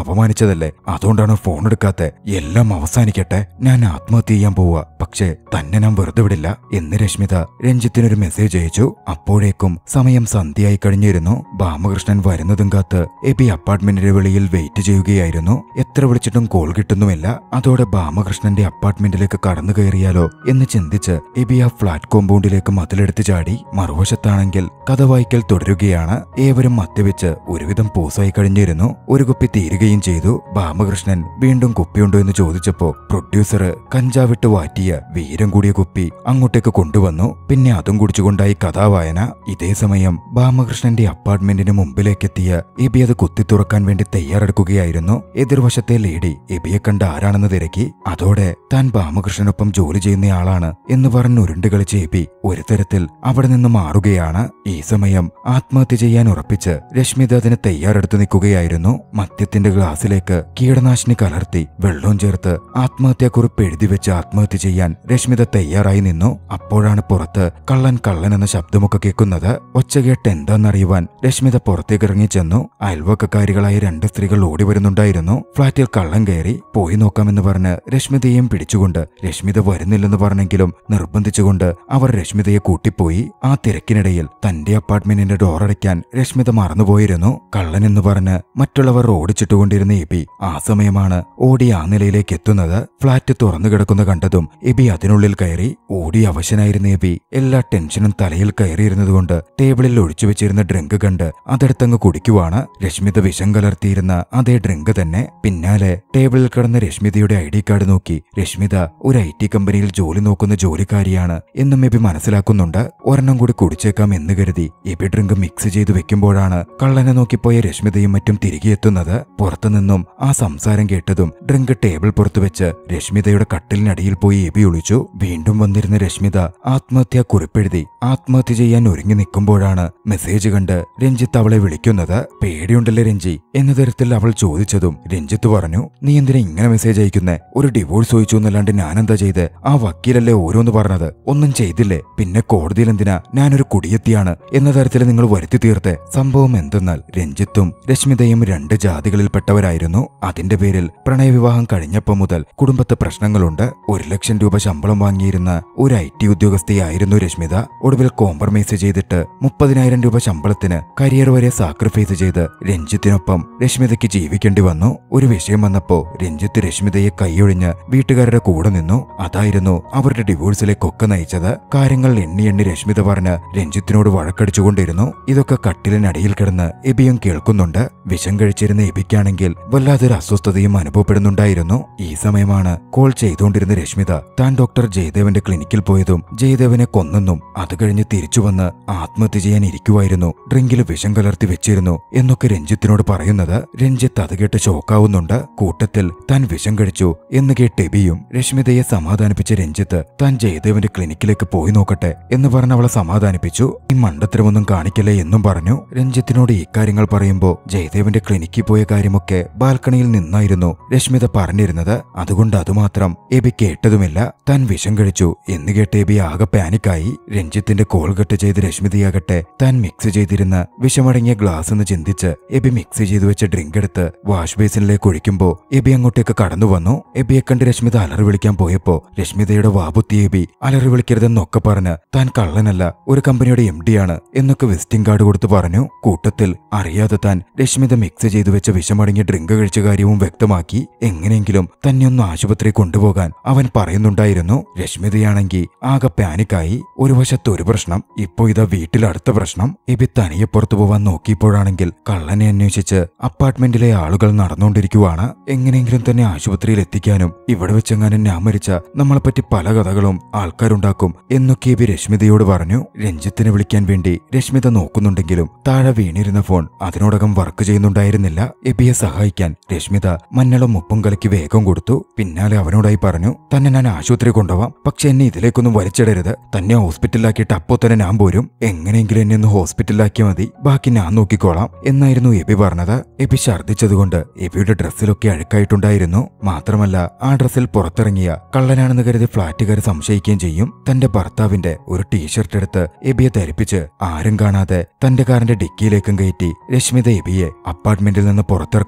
Speaker 1: വിളിച്ചതല്ലേ അതുകൊണ്ടാണ് ഫോൺ എടുക്കാത്തെ എല്ലാം അവസാനിക്കട്ടെ ഞാൻ ആത്മഹത്യ ചെയ്യാൻ പോവാ പക്ഷേ തന്നെ ഞാൻ വെറുതെ വിടില്ല എന്ന് രശ്മിത രഞ്ജിത്തിനൊരു മെസ്സേജ് അയച്ചു അപ്പോഴേക്കും സമയം സന്ധ്യയായി കഴിഞ്ഞിരുന്നു ബാമകൃഷ്ണൻ വരുന്നതും കാത്ത് എബി അപ്പാർട്ട്മെന്റിന്റെ വെളിയിൽ വെയിറ്റ് ചെയ്യുകയായിരുന്നു എത്ര വിളിച്ചിട്ടും കോൾ കിട്ടുന്നുമില്ല അതോടെ ബാമകൃഷ്ണന്റെ അപ്പാർട്ട്മെന്റിലേക്ക് കടന്നു കയറിയാലോ എന്ന് ചിന്തിച്ച് എബി ആ ഫ്ളാറ്റ് കോമ്പൗണ്ടിലേക്ക് മതിലെടുത്ത് ചാടി മറുവശത്താണെങ്കിൽ കഥ വായിക്കൽ തുടരുകയാണ് ഏവരും മദ്യവെച്ച് ഒരുവിധം പൂസായി കഴിഞ്ഞിരുന്നു ഒരു കുപ്പി തീരുകയും ചെയ്തു ബാമകൃഷ്ണൻ വീണ്ടും കുപ്പിയുണ്ടോ എന്ന് ചോദിച്ചപ്പോ പ്രൊഡ്യൂസർ കഞ്ചാവിട്ട് വാറ്റിയ വീരം കൂടിയ കുപ്പി അങ്ങോട്ടേക്ക് കൊണ്ടുവന്നു പിന്നെ അതും കുടിച്ചുകൊണ്ടായി കഥാവായന ഇതേ സമയം ബാമകൃഷ്ണന്റെ അപ്പാർട്ട്മെന്റിന് മുമ്പിലേക്കെത്തിയ എബി അത് കുത്തി തുറക്കാൻ വേണ്ടി തയ്യാറെടുക്കുകയായിരുന്നു എതിർവശത്തെ ലേഡി എബിയെ കണ്ട് ആരാണെന്ന് തിരക്കി അതോടെ താൻ ബാമകൃഷ്ണനൊപ്പം ജോലി ചെയ്യുന്നയാളാണ് എന്ന് പറഞ്ഞ് ഉരുണ്ട് കളിച്ച എബി ഒരു തരത്തിൽ അവിടെ നിന്ന് മാറുകയാണ് ഈ സമയം ആത്മഹത്യ ചെയ്യാൻ ഉറപ്പിച്ച് രശ്മിത അതിന് തയ്യാറെടുത്ത് നിൽക്കുകയായിരുന്നു മദ്യത്തിന്റെ ഗ്ലാസ്സിലേക്ക് കീടനാശിനി കലർത്തി വെള്ളവും ചേർത്ത് ആത്മഹത്യാക്കുറിപ്പ് എഴുതി വെച്ച് ആത്മഹത്യ ചെയ്യാൻ രശ്മിത തയ്യാറായി നിന്നു അപ്പോഴാണ് പുറത്ത് കള്ളൻ കള്ളൻ എന്ന ശബ്ദമൊക്കെ കേൾക്കുന്നത് ഒച്ച കേട്ട് എന്താണെന്നറിയുവാൻ രശ്മിത പുറത്തേക്ക് ഇറങ്ങി ചെന്നു അയൽവക്കക്കാരികളായ രണ്ട് സ്ത്രീകൾ ഓടി വരുന്നുണ്ടായിരുന്നു ഫ്ളാറ്റിൽ കള്ളൻ കയറി പോയി നോക്കാമെന്ന് പറഞ്ഞ് രശ്മിതയെയും പിടിച്ചുകൊണ്ട് രശ്മിത വരുന്നില്ലെന്ന് പറഞ്ഞെങ്കിലും നിർബന്ധിച്ചുകൊണ്ട് അവർ രശ്മിതയെ കൂട്ടിപ്പോയി ആ തിരക്കിനിടയിൽ തന്റെ അപ്പാർട്ട്മെന്റിന്റെ ഡോർ അടയ്ക്കാൻ രശ്മിത മറന്നുപോയിരുന്നു കള്ളൻ എന്ന് പറഞ്ഞ് മറ്റുള്ളവർ ഓടിച്ചിട്ടുകൊണ്ടിരുന്ന എബി ആ സമയമാണ് ഓടി ആ നിലയിലേക്ക് എത്തുന്നത് ഫ്ളാറ്റ് തുറന്നു കിടക്കുന്ന കണ്ടതും എബി അതിനുള്ളിൽ കയറി ഓടി അവശനായിരുന്ന എബി എല്ലാ ടെൻഷനും തലയിൽ കയറിയിരുന്നതുകൊണ്ട് ടേബിളിൽ ഒഴിച്ചു വെച്ചിരുന്ന ഡ്രിങ്ക് കണ്ട് അതെടുത്തങ്ങ് കുടിക്കുവാണ് രശ്മിത വിഷം കലർത്തിയിരുന്ന അതേ ഡ്രിങ്ക് തന്നെ പിന്നാലെ ടേബിളിൽ കിടന്ന രശ്മിതയുടെ ഐ ഡി കാർഡ് നോക്കി രശ്മിത ഒരു ഐ ടി കമ്പനിയിൽ ജോലി നോക്കുന്ന ജോലിക്കാരിയാണ് എന്നും എബി മനസ്സിലാക്കുന്നുണ്ട് ഒരെണ്ണം കൂടി കുടിച്ചേക്കാം എന്ന് കരുതി എബി ഡ്രിങ്ക് മിക്സ് ചെയ്ത് വെക്കുമ്പോഴാണ് കള്ളനെ നോക്കിപ്പോയ രശ്മിതയും മറ്റും തിരികെ എത്തുന്നത് പുറത്തുനിന്നും ആ സംസാരം കേട്ടതും ഡ്രിങ്ക് ടേബിൾ പുറത്തു വെച്ച് രശ്മിതയുടെ കട്ടിലിനടിയിൽ പോയി എബി ഒളിച്ചു വീണ്ടും വന്നിരുന്ന രശ്മിത ആത്മഹത്യാ കുറിപ്പെഴുതി ആത്മഹത്യ ചെയ്യാൻ ഒരുങ്ങി നിൽക്കുമ്പോഴാണ് മെസ്സേജ് കണ്ട് രഞ്ജിത്ത് അവളെ വിളിക്കുന്നത് പേടിയുണ്ടല്ലേ രഞ്ജി എന്ന തരത്തിൽ അവൾ ചോദിച്ചതും രഞ്ജിത്ത് പറഞ്ഞു നീ എന്തിനാ ഇങ്ങനെ മെസ്സേജ് അയക്കുന്നേ ഒരു ഡിവോഴ്സ് ചോദിച്ചു എന്നല്ലാണ്ട് ഞാനെന്താ ചെയ്ത് ആ വക്കീലല്ലേ ഓരോന്ന് പറഞ്ഞത് ഒന്നും ചെയ്തില്ലേ പിന്നെ കോടതിയിൽ എന്തിനാ ഞാനൊരു കുടിയെത്തിയാണ് എന്ന തരത്തിൽ നിങ്ങൾ വരുത്തി തീർത്തെ സംഭവം എന്തെന്നാൽ രഞ്ജിത്തും രശ്മിതയും രണ്ട് ജാതികളിൽപ്പെട്ടവരായിരുന്നു അതിന്റെ പേരിൽ പ്രണയവിവാഹം കഴിഞ്ഞപ്പോ മുതൽ കുടുംബത്തെ പ്രശ്നങ്ങളുണ്ട് ഒരു ലക്ഷം രൂപ ശമ്പളം വാങ്ങിയിരുന്ന ഒരു ഐ ടി ഉദ്യോഗസ്ഥയായിരുന്നു രശ്മിത ഒടുവിൽ കോംപ്രമൈസ് ചെയ്തിട്ട് മുപ്പതിനായിരം രൂപ ശമ്പളത്തിന് കരിയർ വരെ സാക്രിഫൈസ് ചെയ്ത് രഞ്ജിത്തിനൊപ്പം രശ്മിതയ്ക്ക് ജീവിക്കേണ്ടി വന്നു ഒരു വിഷയം വന്നപ്പോ രഞ്ജിത്ത് രശ്മിതയെ കൈയൊഴിഞ്ഞ് വീട്ടുകാരുടെ കൂടെ നിന്നു അതായിരുന്നു അവരുടെ ഡിവോഴ്സിലേക്കൊക്കെ നയിച്ചത് കാര്യങ്ങൾ എണ്ണി എണ്ണി രശ്മിത പറഞ്ഞ് രഞ്ജിത്തിനോട് വഴക്കടിച്ചുകൊണ്ടിരുന്നു ഇതൊക്കെ കട്ടിലിനടിയിൽ കിടന്ന് എബിയും കേൾക്കുന്നുണ്ട് വിഷം കഴിച്ചിരുന്ന എബിക്കാണെങ്കിൽ വല്ലാതൊരു അസ്വസ്ഥതയും അനുഭവപ്പെടുന്നുണ്ടായിരുന്നു ഈ സമയമാണ് കോൾ ചെയ്തുകൊണ്ടിരുന്ന രശ്മിത താൻ ഡോക്ടർ ജയദേവന്റെ ക്ലിനിക്കിൽ പോയതും ജയദേവനെ കൊന്നെന്നും അത് കഴിഞ്ഞ് തിരിച്ചു വന്ന് ആത്മഹത്യ ചെയ്യാൻ ഇരിക്കുമായിരുന്നു ഡ്രിങ്കിൽ വിഷം കലർത്തി വെച്ചിരുന്നു എന്നൊക്കെ രഞ്ജിത്തിനോട് പറയുന്നത് രഞ്ജിത്ത് അത് കേട്ട് ഷോക്കാവുന്നുണ്ട് കൂട്ടത്തിൽ താൻ വിഷം കഴിച്ചു എന്ന് കേട്ട് എബിയും രശ്മിതയെ സമാധാനിപ്പിച്ച രഞ്ജിത്ത് താൻ ജയദേവന്റെ ക്ലിനിക്കിലേക്ക് പോയി നോക്കട്ടെ എന്ന് പറഞ്ഞ് അവളെ സമാധാനിപ്പിച്ചു ഈ മണ്ടത്തരമൊന്നും കാണിക്കല്ലേ എന്നും പറഞ്ഞു രഞ്ജിത്തിനോട് ഈ കാര്യങ്ങൾ പറയുമ്പോ ജയദേവന്റെ ക്ലിനിക്കിൽ പോയ കാര്യമൊക്കെ ബാൽക്കണിയിൽ നിന്നായിരുന്നു രശ്മിത പറഞ്ഞിരുന്നത് അതുകൊണ്ട് അതുമാത്രം എബി കേട്ടതുമില്ല താൻ വിഷം കഴിച്ചു എന്ന് കേട്ട് എബി ആകെ പാനിക്കായി രഞ്ജിത്തിന്റെ കോൾ കട്ട് ചെയ്ത് രശ്മിതയാകട്ടെ താൻ മിക്സ് ചെയ്തിരുന്ന വിഷമടങ്ങിയ ഗ്ലാസ് എന്ന് ചിന്തിച്ച് എബി മിക്സ് ചെയ്തു വെച്ച ഡ്രിങ്ക് എടുത്ത് വാഷ് ബേസിനിലേക്ക് ഒഴിക്കുമ്പോ എബി അങ്ങോട്ടേക്ക് കടന്നു വന്നു എബിയെ കണ്ട് രശ്മിത അലറി വിളിക്കാൻ പോയപ്പോ രശ്മിതയുടെ വാബുത്തി എബി അലറി വിളിക്കരുതെന്നൊക്കെ പറഞ്ഞ് താൻ കള്ളനല്ല ഒരു കമ്പനിയുടെ എം ആണ് എന്നൊക്കെ വിസിറ്റിംഗ് കാർഡ് കൊടുത്തു പറഞ്ഞു കൂട്ടത്തിൽ അറിയാതെ താൻ രശ്മിത മിക്സ് ചെയ്തു വെച്ച വിഷമടങ്ങിയ ഡ്രിങ്ക് കഴിച്ച കാര്യവും വ്യക്തമാക്കി എങ്ങനെയെങ്കിലും തന്നെ ഒന്ന് ആശുപത്രി കൊണ്ടുപോകാൻ അവൻ പറയുന്നുണ്ടായിരുന്നു രശ്മിതയാണെങ്കിൽ ആകെ പാനിക്കായി ഒരു വശത്ത് ഒരു പ്രശ്നം ഇപ്പോ ഇതാ വീട്ടിൽ അടുത്ത പ്രശ്നം എബി തനിയെ പുറത്തു പോവാൻ നോക്കിയപ്പോഴാണെങ്കിൽ കള്ളനെ അന്വേഷിച്ച് അപ്പാർട്ട്മെന്റിലെ ആളുകൾ നടന്നുകൊണ്ടിരിക്കുവാണ് എങ്ങനെയെങ്കിലും തന്നെ ആശുപത്രിയിൽ എത്തിക്കാനും ഇവിടെ വെച്ചെങ്ങാനും ഞാൻ മരിച്ച നമ്മളെപ്പറ്റി പല കഥകളും ആൾക്കാരുണ്ടാക്കും എന്നൊക്കെ എബി രശ്മിതയോട് പറഞ്ഞു രഞ്ജിത്തിനെ വിളിക്കാൻ വേണ്ടി രശ്മിത നോക്കുന്നുണ്ടെങ്കിലും താഴെ വീണിരുന്ന ഫോൺ അതിനോടകം വർക്ക് ചെയ്യുന്നുണ്ടായിരുന്നില്ല എബിയെ സഹായിക്കാൻ രശ്മിത മഞ്ഞളും ഉപ്പും കലക്കി വേഗം കൊടുത്തു പിന്നാലെ അവനോടായി പറഞ്ഞു തന്നെ ഞാൻ ആശുപത്രി കൊണ്ടുപോവാം പക്ഷെ എന്നെ ഇതിലേക്കൊന്നും വലിച്ചിടരുത് തന്നെ ഹോസ്പിറ്റലിലാക്കിയിട്ട് അപ്പോ തന്നെ ഞാൻ പോരും എങ്ങനെയെങ്കിലും എന്നെ ഒന്ന് ഹോസ്പിറ്റലിലാക്കിയാൽ മതി ബാക്കി ഞാൻ നോക്കിക്കോളാം എന്നായിരുന്നു എബി പറഞ്ഞത് എബി ഛർദ്ദിച്ചതുകൊണ്ട് എബിയുടെ ഡ്രസ്സിലൊക്കെ അഴുക്കായിട്ടുണ്ടായിരുന്നു മാത്രമല്ല ആ ഡ്രസ്സിൽ പുറത്തിറങ്ങിയ കള്ളനാണെന്ന് കരുതി ഫ്ളാറ്റുകാർ സംശയിക്കുകയും ചെയ്യും തന്റെ ഭർത്താവിന്റെ ഒരു ടീഷർട്ട് എടുത്ത് എബിയെ ധരിപ്പിച്ച് ആരും കാണാതെ തന്റെ കാറിന്റെ ഡിക്കിയിലേക്കും കയറ്റി രശ്മിത എബിയെ അപ്പാർട്ട്മെന്റിൽ നിന്ന് പുറത്തിറക്കുകയാണ്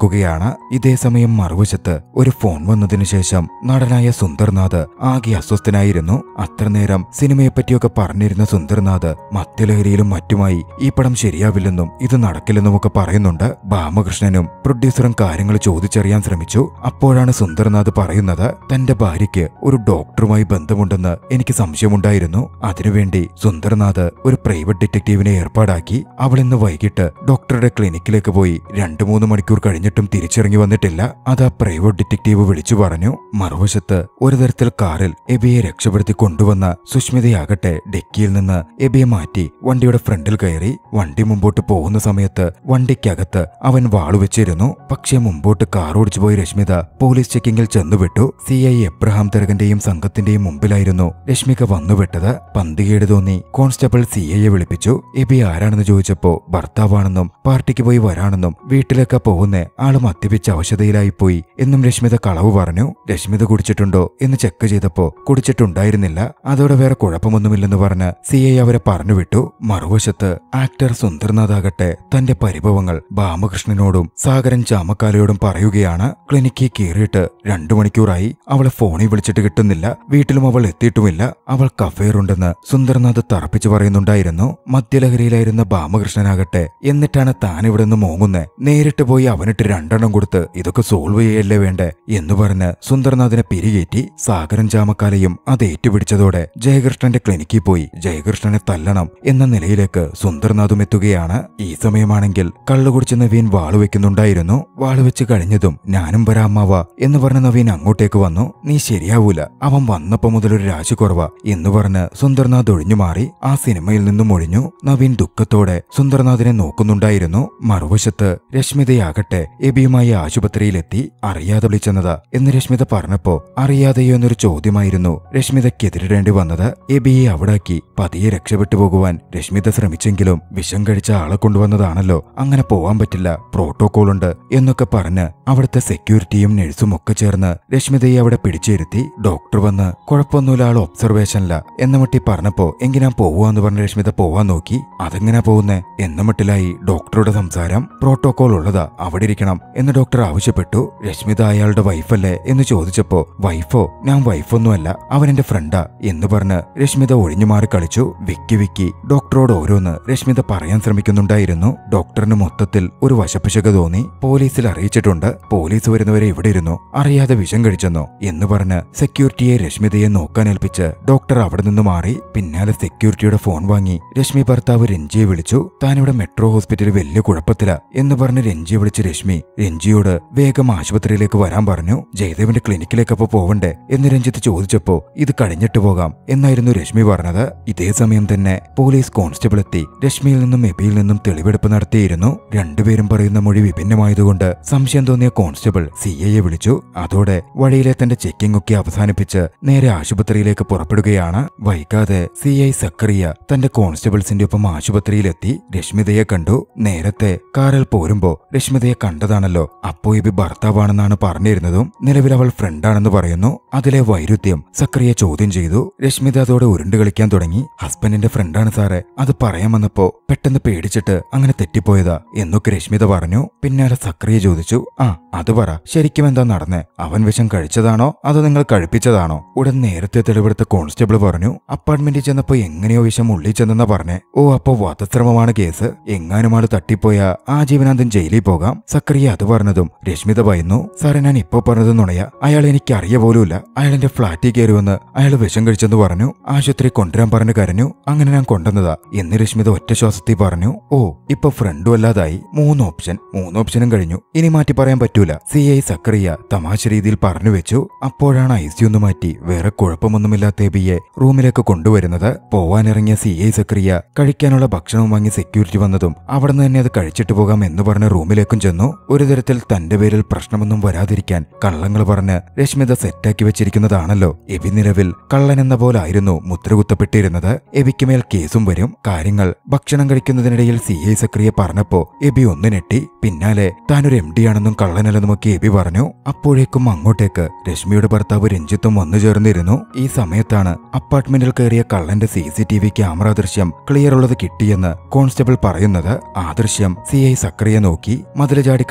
Speaker 1: ഇതേ സമയം മറുവശത്ത് ഒരു ഫോൺ വന്നതിനു ശേഷം നടനായ സുന്ദർനാഥ് ആകെ അസ്വസ്ഥനായിരുന്നു അത്ര നേരം സിനിമയെപ്പറ്റിയൊക്കെ പറഞ്ഞിരുന്ന സുന്ദർനാഥ് മദ്യലഹരിയിലും മറ്റുമായി ഈ പടം ശരിയാവില്ലെന്നും ഇത് നടക്കില്ലെന്നുമൊക്കെ പറയുന്നുണ്ട് ബാമകൃഷ്ണനും പ്രൊഡ്യൂസറും കാര്യങ്ങൾ ചോദിച്ചറിയാൻ ശ്രമിച്ചു അപ്പോഴാണ് സുന്ദർനാഥ് പറയുന്നത് തന്റെ ഭാര്യയ്ക്ക് ഒരു ഡോക്ടറുമായി ബന്ധമുണ്ടെന്ന് എനിക്ക് സംശയമുണ്ടായിരുന്നു അതിനുവേണ്ടി സുന്ദർനാഥ് ഒരു പ്രൈവറ്റ് ഡിറ്റക്റ്റീവിനെ ഏർപ്പാടാക്കി അവൾ ഇന്ന് വൈകിട്ട് ഡോക്ടറുടെ ക്ലിനിക്കിലേക്ക് പോയി രണ്ടു മൂന്ന് മണിക്കൂർ കഴിഞ്ഞിട്ടും തിരിച്ചിറങ്ങി വന്നിട്ടില്ല അത് ആ പ്രൈവറ്റ് ഡിറ്റക്റ്റീവ് വിളിച്ചു പറഞ്ഞു മറുവശത്ത് ഒരു തരത്തിൽ കാറിൽ എബിയെ രക്ഷപ്പെടുത്തി കൊണ്ടുവന്ന സുഷ്മിതയാകട്ടെ ഡെക്കിയിൽ നിന്ന് എബിയെ മാറ്റി വണ്ടിയുടെ ഫ്രണ്ടിൽ കയറി വണ്ടി മുമ്പോട്ട് പോകുന്ന സമയത്ത് വണ്ടിക്കകത്ത് അവൻ വാളുവെച്ചിരുന്നു പക്ഷേ മുമ്പോട്ട് കാർ ഓടിച്ചു പോയി രശ്മിത പോലീസ് ചെക്കിങ്ങിൽ ചെന്നുവിട്ടു സി ഐ എബ്രഹാം തിറകന്റെയും സംഘത്തിന്റെയും മുമ്പിലായിരുന്നു രശ്മിക വന്നുവിട്ടത് പന്തികേട് തോന്നി കോൺസ്റ്റബിൾ സി ഐയെ വിളിപ്പിച്ചു എബി ആരാണെന്ന് ചോദിച്ചപ്പോ ഭർത്താവാണെന്നും പാർട്ടിക്ക് പോയി വരാണെന്നും വീട്ടിലൊക്കെ പോകുന്നേ ആള് മദ്യപിച്ച അവശതയിലായി പോയി എന്നും രശ്മിത കളവ് പറഞ്ഞു രശ്മിത കുടിച്ചിട്ടുണ്ടോ എന്ന് ചെക്ക് ചെയ്തപ്പോ കുടിച്ചിട്ടുണ്ടായിരുന്നില്ല അതോടെ വേറെ കുഴപ്പമൊന്നുമില്ലെന്ന് പറഞ്ഞ് സി ഐ അവരെ പറഞ്ഞുവിട്ടു മറുവശത്ത് ആക്ടർ സുന്ദർനാഥാകട്ടെ തന്റെ പരിഭവങ്ങൾ ബാമകൃഷ്ണനോടും സാഗരൻ ചാമക്കാലയോടും പറയുകയാണ് ക്ലിനിക്കിൽ കീറിയിട്ട് രണ്ടു മണിക്കൂറായി അവളെ ഫോണിൽ വിളിച്ചിട്ട് കിട്ടുന്നില്ല വീട്ടിലും അവൾ എത്തിയിട്ടുമില്ല അവൾ കഫേറുണ്ടെന്ന് സുന്ദർനാഥ് തറപ്പിച്ചു പറയുന്നുണ്ടായിരുന്നു മദ്യലഹരിയിലായിരുന്ന ബാമകൃഷ്ണനാകട്ടെ എന്നിട്ടാണ് താൻ ഇവിടെ നിന്ന് മോങ്ങുന്നേ നേരിട്ട് പോയി അവനിട്ട് രണ്ടെണ്ണം കൊടുത്ത് ഇതൊക്കെ സോൾവ് ചെയ്യല്ലേ വേണ്ടേ എന്ന് പറഞ്ഞ് സുന്ദർനാഥിനെ പിരികേറ്റി സാഗരൻ ചാമക്കാലയും അത് ഏറ്റുപിടിച്ചതോടെ ജയകൃഷ്ണന്റെ ക്ലിനിക്കിൽ പോയി ജയകൃഷ്ണനെ തല്ലണം എന്ന നിലയിലേക്ക് സുന്ദർനാഥും എത്തുകയാണ് ഈ സമയമാണെങ്കിൽ കള്ളുകുടിച്ച് നവീൻ വാളുവെക്കുന്നുണ്ടായിരുന്നു വാളുവെച്ച് കഴിഞ്ഞതും ഞാനും വരാമാവ എന്ന് പറഞ്ഞ നവീൻ അങ്ങോട്ടേക്ക് വന്നു നീ ശരിയാവൂല അവൻ വന്നപ്പോ മുതലൊരു രാശി കുറവാ എന്ന് പറഞ്ഞ് സുന്ദർനാഥ് ഒഴിഞ്ഞു മാറി ആ സിനിമയിൽ നിന്നും ഒഴിഞ്ഞു നവീൻ ദുഃഖത്തോടെ സുന്ദർനാഥിനെ നോക്കുന്നുണ്ടായിരുന്നു മറുവശത്ത് രശ്മിതയാകട്ടെ എബിയുമായി ആശുപത്രിയിലെത്തി അറിയാതെ വിളിച്ചെന്നതാ എന്ന് രശ്മിത പറഞ്ഞപ്പോ അറിയാതെയോ എന്നൊരു ചോദ്യമായിരുന്നു രശ്മിതയ്ക്കെതിരിടേണ്ടി വന്നത് എബിയെ അവിടാക്കി പതിയെ രക്ഷപ്പെട്ടു പോകുവാൻ രശ്മിത ശ്രമിച്ചെങ്കിലും വിഷം കഴിച്ച ആളെ കൊണ്ടുവന്നതാണല്ലോ അങ്ങനെ പോവാൻ പറ്റില്ല പ്രോട്ടോകോൾ ഉണ്ട് എന്നൊക്കെ പറഞ്ഞ് അവിടുത്തെ സെക്യൂരിറ്റിയും നഴ്സും ഒക്കെ ചേർന്ന് രശ്മിതയെ അവിടെ പിടിച്ചിരുത്തി ഡോക്ടർ വന്ന് കുഴപ്പമൊന്നുമില്ല ആൾ ഒബ്സർവേഷനില്ല എന്ന മട്ടി പറഞ്ഞപ്പോ എങ്കിനാ പോവാന്ന് പറഞ്ഞ രശ്മിത പോവാൻ നോക്കി അതെങ്ങനാ പോകുന്നേ എന്ന മട്ടിലായി ഡോക്ടറുടെ സംസാരം പ്രോട്ടോകോൾ ഉള്ളതാ അവിടെ ഇരിക്കണം എന്ന് ഡോക്ടർ ആവശ്യപ്പെട്ടു രശ്മിത അയാളുടെ വൈഫല്ലേ എന്ന് ചോദിച്ചപ്പോ വൈഫോ ഞാൻ വൈഫൊന്നുമല്ല അവൻ എന്റെ ഫ്രണ്ടാ എന്ന് പറഞ്ഞ് രശ്മിത ഒഴിഞ്ഞു മാറി കളിച്ചു വിക്കി വിക്കി ഡോക്ടറോട് ഓരോന്ന് രശ്മിത പറയാൻ ശ്രമിക്കുന്നുണ്ടായിരുന്നു ഡോക്ടറിന് മൊത്തത്തിൽ ഒരു വശപ്പശക തോന്നി പോലീസിൽ അറിയിച്ചിട്ടുണ്ട് പോലീസ് വരുന്നവരെ ഇവിടെ ഇരുന്നു അറിയാതെ വിഷം കഴിച്ചെന്നോ എന്ന് പറഞ്ഞ് സെക്യൂരിറ്റിയെ രശ്മിതയെ നോക്കാൻ ഏൽപ്പിച്ച് ഡോക്ടർ അവിടെ നിന്ന് മാറി പിന്നാലെ സെക്യൂരിറ്റിയുടെ ഫോൺ വാങ്ങി രശ്മി ഭർത്താവ് രഞ്ജിയെ വിളിച്ചു താനിവിടെ മെട്രോ ഹോസ്പിറ്റലിൽ വലിയ കുഴപ്പത്തില എന്ന് പറഞ്ഞ് രഞ്ജിയെ വിളിച്ച് രശ്മി രഞ്ജിയോട് വേഗം ആശുപത്രിയിലേക്ക് വരാൻ പറഞ്ഞു ജയദേവന്റെ ക്ലിനിക്കിലേക്കപ്പോ പോവണ്ടേ എന്ന് രഞ്ജിത്ത് ചോദിച്ചപ്പോ ഇത് കഴിഞ്ഞിട്ട് പോകാം എന്നായിരുന്നു രശ്മി പറഞ്ഞത് ഇതേ സമയം തന്നെ പോലീസ് കോൺസ്റ്റബിൾ എത്തി രശ്മിയിൽ നിന്നും എബിയിൽ നിന്നും തെളിവെടുപ്പ് നടത്തിയിരുന്നു രണ്ടുപേരും പറയുന്ന മൊഴി വിഭിന്നമായതുകൊണ്ട് സംശയം തോന്നിയ കോൺസ്റ്റബിൾ സി ഐയെ വിളിച്ചു അതോടെ വഴിയിലെ തന്റെ ചെക്കിംഗ് ഒക്കെ അവസാനിപ്പിച്ച് നേരെ ആശുപത്രിയിലേക്ക് പുറപ്പെടുകയാണ് വൈകാതെ സി ഐ സക്കറിയ തന്റെ കോൺസ്റ്റബിൾസിന്റെ ഒപ്പം ആശുപത്രിയിലെത്തി രശ്മിതയെ കണ്ടു നേരത്തെ കാറിൽ പോരുമ്പോ രശ്മിതയെ കണ്ടതാണല്ലോ അപ്പോ ഇബി ഭർത്താവാണെന്നാണ് പറഞ്ഞിരുന്നതും നിലവിൽ അവൾ ഫ്രണ്ടാണെന്ന് പറയുന്നു അതിലെ വൈരുദ്ധ്യം സക്രിയ ചോദ്യം ചെയ്തു രശ്മിത അതോടെ ഉരുണ്ട് കളിക്കാൻ തുടങ്ങി ഹസ്ബൻഡിന്റെ ഫ്രണ്ടാണ് സാറേ അത് പറയാൻ വന്നപ്പോ പെട്ടെന്ന് പേടിച്ചിട്ട് അങ്ങനെ തെറ്റിപ്പോയതാ എന്നൊക്കെ രശ്മിത പറഞ്ഞു പിന്നാലെ സക്രിയ ചോദിച്ചു ആ അത് പറ ശരിക്കും എന്താ നടന്നേ അവൻ വിഷം കഴിച്ചതാണോ അതോ നിങ്ങൾ കഴിപ്പിച്ചതാണോ ഉടൻ നേരത്തെ തെളിവെടുത്ത കോൺസ്റ്റബിൾ പറഞ്ഞു അപ്പാർട്ട്മെന്റിൽ ചെന്നപ്പോ എങ്ങനെയോ വിഷം ഉള്ളിൽ ചെന്നെന്നാ പറഞ്ഞേ ഓ അപ്പോ വധശ്രമമാണ് കേസ് എങ്ങാനും ആള് തട്ടിപ്പോയ ആജീവനാന്തം ജയിലിൽ പോകാം സക്രിയ അത് പറഞ്ഞതും രശ്മിത ഭയന്നു സാറേ ഞാൻ ഇപ്പോ പറഞ്ഞത് നുണയ അയാൾ എനിക്ക് അറിയ പോലുമില്ല അയാൾ എന്റെ ഫ്ളാറ്റിൽ കയറി വന്ന് അയാൾ വിഷം കഴിച്ചെന്ന് പറഞ്ഞു ആശുപത്രി കൊണ്ടുവരാൻ പറഞ്ഞു കരഞ്ഞു അങ്ങനെ ഞാൻ കൊണ്ടുവന്നതാ എന്ന് രശ്മിത ഒറ്റ ശ്വാസത്തിൽ പറഞ്ഞു ഓ ഇപ്പൊ ഫ്രണ്ടും അല്ലാതായി മൂന്ന് ഓപ്ഷൻ മൂന്ന് ഓപ്ഷനും കഴിഞ്ഞു ഇനി മാറ്റി പറയാൻ പറ്റൂല സി ഐ സക്രിയ തമാശ രീതിയിൽ പറഞ്ഞു വെച്ചു അപ്പോഴാണ് ഐ സി ഒന്ന് മാറ്റി വേറെ കുഴപ്പമൊന്നുമില്ലാത്ത എബിയെ റൂമിലേക്ക് കൊണ്ടുവരുന്നത് പോവാനിറങ്ങിയ സി ഐ സക്രിയ കഴിക്കാനുള്ള ഭക്ഷണവും വാങ്ങി സെക്യൂരിറ്റി വന്നതും അവിടെ നിന്ന് തന്നെ അത് കഴിച്ചിട്ട് പോകാം എന്ന് പറഞ്ഞ് റൂമിലേക്കും ചെന്നു ഒരു തരത്തിൽ തന്റെ പേരിൽ പ്രശ്നമൊന്നും വരാതിരിക്കാൻ കള്ളങ്ങൾ പറഞ്ഞ് രശ്മിത സെറ്റാക്കി വെച്ചിരിക്കുന്നതാണല്ലോ എബി നിലവിൽ കള്ളൻ എന്ന പോലായിരുന്നു മുദ്രകുത്തപ്പെട്ടിരുന്നത് എബിക്ക് മേൽ കേസും വരും കാര്യങ്ങൾ ഭക്ഷണം കഴിക്കുന്നതിനിടയിൽ സി ഐ സക്രിയ പറഞ്ഞപ്പോ എബി ഒന്ന് ഞെട്ടി പിന്നാലെ താനൊരു എം ഡി ആണെന്നും കള്ളനല്ലെന്നുമൊക്കെ എബി പറഞ്ഞു അപ്പോഴേക്കും അങ്ങോട്ടേക്ക് രശ്മിയുടെ ഭർത്താവ് രഞ്ജിത്തും വന്നു ചേർന്നിരുന്നു ഈ സമയത്താണ് അപ്പാർട്ട്മെന്റിൽ കയറിയ കള്ളന്റെ C C T V camera ദൃശ്യം ക്ലിയർ ഉള്ളത് കിട്ടിയെന്ന് കോൺസ്റ്റബിൾ പറയുന്നത് ആ ദൃശ്യം സി ഐ സക്രിയ നോക്കി മതില് ചാടിക്കടന്ന ദേബി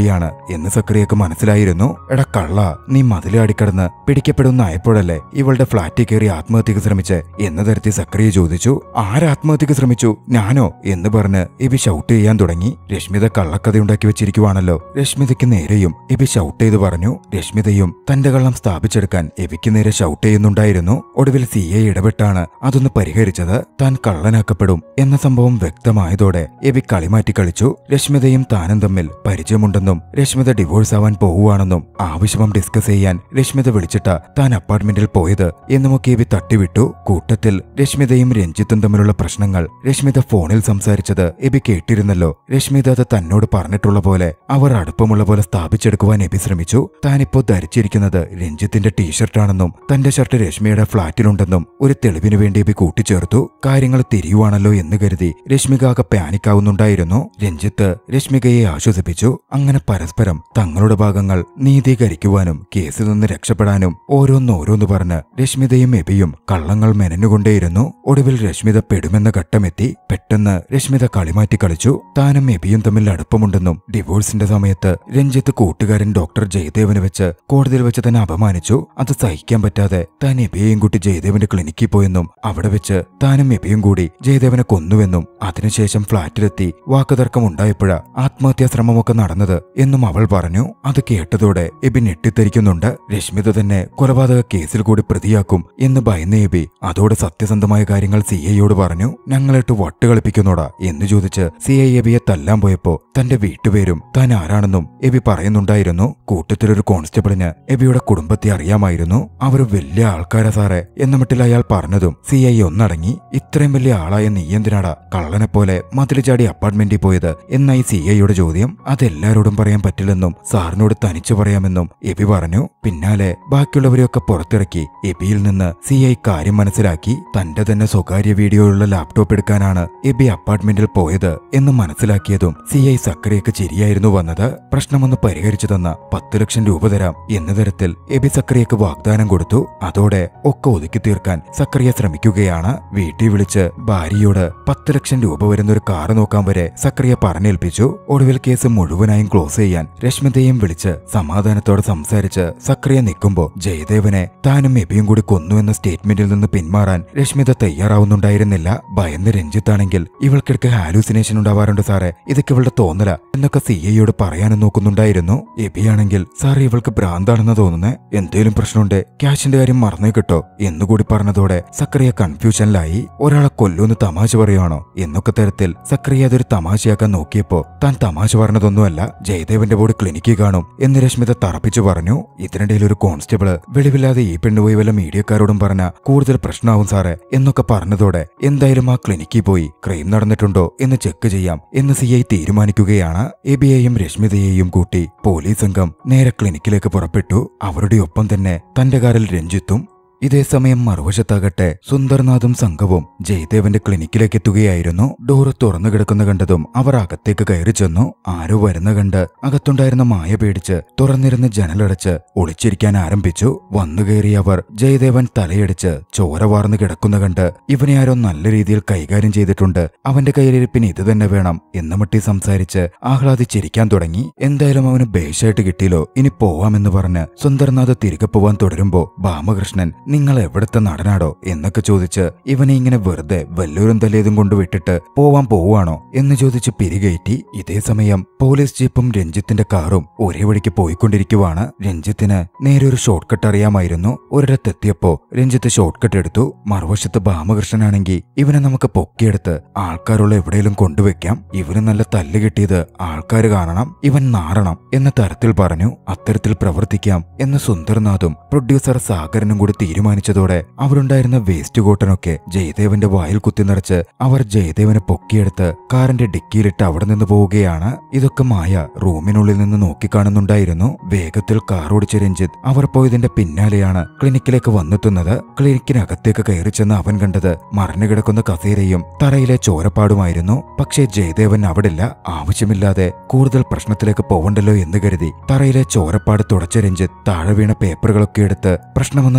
Speaker 1: എബിയാണ് എന്ന് സക്രിയക്ക് മനസ്സിലായിരുന്നു എടാ കള്ള നീ മതിലാടിക്കടന്ന് പിടിക്കപ്പെടുന്നായപ്പോഴല്ലേ ഇവളുടെ ഫ്ളാറ്റിൽ കയറി ആത്മഹത്യക്ക് ശ്രമിച്ച് എന്ന തരത്തിൽ സക്രിയ ചോദിച്ചു ആരാത്മഹത്യക്ക് ശ്രമിച്ചു ഞാനോ എന്ന് പറഞ്ഞ് എബി ഷൗട്ട് ചെയ്യാൻ തുടങ്ങി രശ്മിത കള്ളക്കഥയുണ്ടാക്കി വെച്ചിരിക്കുവാണല്ലോ രശ്മിതയ്ക്ക് നേരെയും എബി ഷൗട്ട് ചെയ്ത് പറഞ്ഞു രശ്മിതയും തന്റെ കള്ളം സ്ഥാപിച്ചെടുക്കാൻ എബിക്ക് നേരെ ഷൗട്ട് ചെയ്യുന്നുണ്ടായിരുന്നു ഒടുവിൽ സി ഐ ഇടപെട്ടാണ് അതൊന്ന് പരിഹരിച്ചത് താൻ കള്ളനാക്കപ്പെടും എന്ന സംഭവം വ്യക്തമായതോടെ എബി കളിമാറ്റി കളിച്ചു രശ്മിതയും താനും തമ്മിൽ പരിചയമുണ്ടെന്നും രശ്മിത ഡിവോഴ്സ് ആവാൻ പോവുകയാണെന്നും ആവശ്യമം ഡിസ്കസ് ചെയ്യാൻ രശ്മിത വിളിച്ചിട്ട താൻ അപ്പാർട്ട്മെന്റിൽ പോയത് എന്നുമൊക്കെ എബി തട്ടിവിട്ടു കൂട്ടത്തിൽ രശ്മിതയും രഞ്ജിത്തും തമ്മിലുള്ള പ്രശ്നങ്ങൾ രശ്മിത ഫോണിൽ സംസാരിച്ചത് എബി കേട്ടിരുന്നല്ലോ രശ്മിത അത് തന്നോട് പറഞ്ഞിട്ടുള്ള പോലെ അവർ അടുപ്പമുള്ള പോലെ സ്ഥാപിച്ചെടുക്കുവാൻ എബി ശ്രമിച്ചു താനിപ്പോ ധരിച്ചിരിക്കുന്നത് രഞ്ജിത്തിന്റെ ടീഷർട്ടാണെന്നും തന്റെ ഷർട്ട് രശ്മിയുടെ ഫ്ളാറ്റിലുണ്ടെന്നും ഒരു തെളിവിനു വേണ്ടി എബി കൂട്ടിച്ചേർത്തു കാര്യങ്ങൾ തിരിയുവാണല്ലോ എന്ന് കരുതി രശ്മിക ആകെ പാനിക്കാവുന്നുണ്ടായിരുന്നു രഞ്ജിത്ത് രശ്മികയെ ആശ്വസിപ്പിച്ചു അങ്ങനെ പരസ്പരം തങ്ങളുടെ ഭാഗങ്ങൾ നീതീകരിക്കുവാനും കേസിൽ നിന്ന് രക്ഷപ്പെടാനും ഓരോന്നോരോന്ന് പറഞ്ഞ് രശ്മിതയും എബിയും കള്ളങ്ങൾ മെനഞ്ഞുകൊണ്ടേയിരുന്നു ഒടുവിൽ രശ്മിത പെടുമെന്ന ഘട്ടമെത്തി പെട്ടെന്ന് രശ്മിത കളിമാറ്റി കളിച്ചു താനും എബിയും തമ്മിൽ അടുപ്പമുണ്ടെന്നും ഡിവോഴ്സിന്റെ സമയത്ത് രഞ്ജിത്ത് കൂട്ടുകാരൻ ഡോക്ടർ ജയദേവനെ വെച്ച് കോടതിയിൽ വെച്ച് തന്നെ അപമാനിച്ചു അത് സഹിക്കാൻ പറ്റാതെ താൻ എബിയെയും കൂട്ടി ജയദേവന്റെ ക്ലിനിക്കിൽ പോയെന്നും അവിടെ വെച്ച് താനും എബിയും കൂടി ജയദേവനെ കൊന്നുവെന്നും അതിനുശേഷം ഫ്ളാറ്റിലെത്തി വാക്കുതർക്കം ഉണ്ടായപ്പോഴാ ആത്മഹത്യാ ശ്രമമൊക്കെ നടന്നത് എന്നും അവൾ പറഞ്ഞു അത് കേട്ടതോടെ എബി ഞെട്ടിത്തരിക്കുന്നുണ്ട് രശ്മിത തന്നെ കൊലപാതക കേസിൽ കൂടി പ്രതിയാക്കും എന്ന് ഭയന്ന എബി അതോടെ സത്യസന്ധമായ കാര്യങ്ങൾ സി ഐയോട് പറഞ്ഞു ഞങ്ങളിട്ട് വട്ടുകളിപ്പിക്കുന്നോടാ എന്ന് ചോദിച്ച് സി ഐ എബിയെ തല്ലാൻ പോയപ്പോ തന്റെ വീട്ടുപേരും താൻ ആരാണെന്നും എബി പറയുന്നുണ്ടായിരുന്നു കൂട്ടത്തിലൊരു കോൺസ്റ്റബിളിന് എബിയുടെ കുടുംബത്തെ അറിയാമായിരുന്നു അവർ വലിയ ആൾക്കാരാ സാറേ എന്ന മട്ടിൽ അയാൾ പറഞ്ഞതും സി ഐ ഒന്നടങ്ങി ഇത്രയും വലിയ ആളായ നീ എന്തിനാടാ കള്ളനെ പോലെ മതിൽ ചാടി അപ്പാർട്ട്മെന്റിൽ പോയത് എന്നായി സി ഐയുടെ ചോദ്യം അതെല്ലാരോടും പറയാൻ പറ്റില്ലെന്നും സാറിനോട് തനിച്ചു പറയാമെന്നും എബി പറഞ്ഞു പിന്നാലെ ബാക്കിയുള്ളവരെയൊക്കെ പുറത്തിറക്കി എബിയിൽ നിന്ന് സി ഐ കാര്യം മനസ്സിലാക്കി തന്റെ തന്നെ സ്വകാര്യ വീഡിയോയുള്ള ലാപ്ടോപ്പ് എടുക്കാനാണ് എബി അപ്പാർട്ട്മെന്റിൽ പോയത് എന്ന് മനസ്സിലാക്കിയതും സി ഐ സക്രിയക്ക് ചിരിയായിരുന്നു വന്നത് പ്രശ്നമൊന്ന് പരിഹരിച്ചു തന്ന പത്ത് ലക്ഷം രൂപ തരാം എന്ന തരത്തിൽ എബി സക്രിയക്ക് വാഗ്ദാനം കൊടുത്തു അതോടെ ഒക്കെ ഒതുക്കി തീർക്കാൻ സക്രിയ ശ്രമിക്കുകയാണ് വീട്ടിൽ വിളിച്ച് ഭാര്യയോട് പത്ത് ലക്ഷം രൂപ വരുന്ന ഒരു കാറ് നോക്കാൻ വരെ സക്രിയ പറഞ്ഞേൽപ്പിച്ചു ഒടുവിൽ കേസ് മുഴുവനായും ക്ലോസ് ചെയ്യാൻ രശ്മിതയും വിളിച്ച് സമാധാനത്തോടെ സംസാരിച്ച് സക്രിയ നിൽക്കുമ്പോ ജയദേവനെ താനും എബിയും കൂടി കൊന്നുവെന്ന സ്റ്റേറ്റ്മെന്റിൽ നിന്ന് പിന്മാറാൻ രശ്മിത തയ്യാറാവുന്നുണ്ടായിരുന്നില്ല ഭയന്ന് രഞ്ജിത്താണെങ്കിൽ ഇവൾക്കിടക്ക് ഹാലൂസിനേഷൻ ഉണ്ടാവാറുണ്ട് സാറേ ഇതൊക്കെ ഇവളുടെ തോന്നല എന്നൊക്കെ സി ഐയോട് പറയാനും നോക്കുന്നുണ്ടായിരുന്നു എബിയാണെങ്കിൽ സാർ ഇവൾക്ക് ഭ്രാന്താണെന്ന് തോന്നുന്നേ എന്തേലും പ്രശ്നമുണ്ട് ക്യാഷിന്റെ കാര്യം മറന്നേ കിട്ടോ എന്നുകൂടി പറഞ്ഞതോടെ സക്രിയ കൺഫ്യൂഷനിലായി ഒരാളെ കൊല്ലൂന്ന് തമാശ പറയുവാണോ എന്നൊക്കെ തരത്തിൽ സക്രിയ അതൊരു തമാശയാക്കാൻ നോക്കിയപ്പോ താൻ തമാശ പറഞ്ഞതൊന്നുമല്ല ജയദേവന്റെ ബോർഡ് ക്ലിനിക്കിൽ കാണും എന്ന് രശ്മിത തറപ്പിച്ചു പറഞ്ഞു ഇതിനിടയിൽ ഒരു കോൺസ്റ്റബിള് വെളിവില്ലാതെ ഈ പെണ്ണുപോയി വല്ല മീഡിയക്കാരോടും പറഞ്ഞ കൂടുതൽ പ്രശ്നമാവും സാറേ എന്നൊക്കെ പറഞ്ഞതോടെ എന്തായാലും ആ ക്ലിനിക്കിൽ പോയി ക്രൈം നടന്നിട്ടുണ്ടോ എന്ന് ചെക്ക് ചെയ്യാം എന്ന് സി ഐ തീരുമാനിക്കുകയാണ് എബിയെയും രശ്മിതയെയും കൂട്ടി പോലീസ് സംഘം നേരെ ക്ലിനിക്കിലേക്ക് പുറപ്പെട്ടു അവരുടെ ഒപ്പം തന്നെ തന്റെ കാറിൽ രഞ്ജിത്തും ഇതേസമയം മറുവശത്താകട്ടെ സുന്ദർനാഥും സംഘവും ജയദേവന്റെ ക്ലിനിക്കിലേക്ക് എത്തുകയായിരുന്നു ഡോറ് തുറന്നു കിടക്കുന്ന കണ്ടതും അവർ അകത്തേക്ക് കയറി ചെന്നു ആരോ വരുന്ന കണ്ട് അകത്തുണ്ടായിരുന്ന മായ പേടിച്ച് തുറന്നിരുന്ന് ജനലടച്ച് ഒളിച്ചിരിക്കാൻ ആരംഭിച്ചു വന്നു കയറിയ അവർ ജയദേവൻ തലയടിച്ച് ചോര വാർന്നു കിടക്കുന്ന കണ്ട് ഇവനെ ആരോ നല്ല രീതിയിൽ കൈകാര്യം ചെയ്തിട്ടുണ്ട് അവന്റെ കയ്യിലിരിപ്പിന് ഇത് തന്നെ വേണം എന്ന മട്ടി സംസാരിച്ച് ആഹ്ലാദിച്ചിരിക്കാൻ തുടങ്ങി എന്തായാലും അവന് ബേഷായിട്ട് കിട്ടിയല്ലോ ഇനി പോവാമെന്ന് പറഞ്ഞ് സുന്ദർനാഥ് തിരികെ പോവാൻ തുടരുമ്പോ ബാമകൃഷ്ണൻ നിങ്ങൾ എവിടുത്തെ നടനാടോ എന്നൊക്കെ ചോദിച്ച് ഇവനെ ഇങ്ങനെ വെറുതെ വല്ലൂരും തല്ലിയതും കൊണ്ട് വിട്ടിട്ട് പോവാൻ പോവാണോ എന്ന് ചോദിച്ച് പിരികയറ്റി ഇതേ സമയം പോലീസ് ജീപ്പും രഞ്ജിത്തിന്റെ കാറും ഒരേ വഴിക്ക് പോയിക്കൊണ്ടിരിക്കുവാണ് രഞ്ജിത്തിന് നേരെ ഒരു ഷോർട്ട് കട്ട് അറിയാമായിരുന്നു ഒരിടത്തെത്തിയപ്പോ രഞ്ജിത്ത് ഷോർട്ട് കട്ട് എടുത്തു മറുവശത്ത് ബാമകൃഷ്ണനാണെങ്കിൽ ഇവനെ നമുക്ക് പൊക്കിയെടുത്ത് ആൾക്കാരുള്ള എവിടെയെങ്കിലും കൊണ്ടുവയ്ക്കാം ഇവന് നല്ല തല്ല് കിട്ടിയത് ആൾക്കാര് കാണണം ഇവൻ നാറണം എന്ന തരത്തിൽ പറഞ്ഞു അത്തരത്തിൽ പ്രവർത്തിക്കാം എന്ന് സുന്ദർനാഥും പ്രൊഡ്യൂസർ സാഗരനും കൂടി തീരുമാനിച്ചതോടെ അവരുണ്ടായിരുന്ന വേസ്റ്റ് കോട്ടനൊക്കെ ജയദേവന്റെ വായിൽ കുത്തി നിറച്ച് അവർ ജയദേവനെ പൊക്കിയെടുത്ത് കാറിന്റെ ഡിക്കിയിലിട്ട് അവിടെ നിന്ന് പോവുകയാണ് ഇതൊക്കെ മായ റൂമിനുള്ളിൽ നിന്ന് നോക്കിക്കാണുന്നുണ്ടായിരുന്നു വേഗത്തിൽ കാർ ഓടിച്ച രഞ്ജിത്ത് അവർ പോയതിന്റെ പിന്നാലെയാണ് ക്ലിനിക്കിലേക്ക് വന്നെത്തുന്നത് ക്ലിനിക്കിനകത്തേക്ക് കയറി ചെന്ന് അവൻ കണ്ടത് മറിഞ്ഞു കിടക്കുന്ന കസേരയും തറയിലെ ചോരപ്പാടുമായിരുന്നു പക്ഷേ ജയദേവൻ അവിടില്ല ആവശ്യമില്ലാതെ കൂടുതൽ പ്രശ്നത്തിലേക്ക് പോവണ്ടല്ലോ എന്ന് കരുതി തറയിലെ ചോരപ്പാട് തുടച്ച രഞ്ജിത്ത് താഴെ വീണ പേപ്പറുകളൊക്കെ എടുത്ത് പ്രശ്നമൊന്നും നടന്നില്ല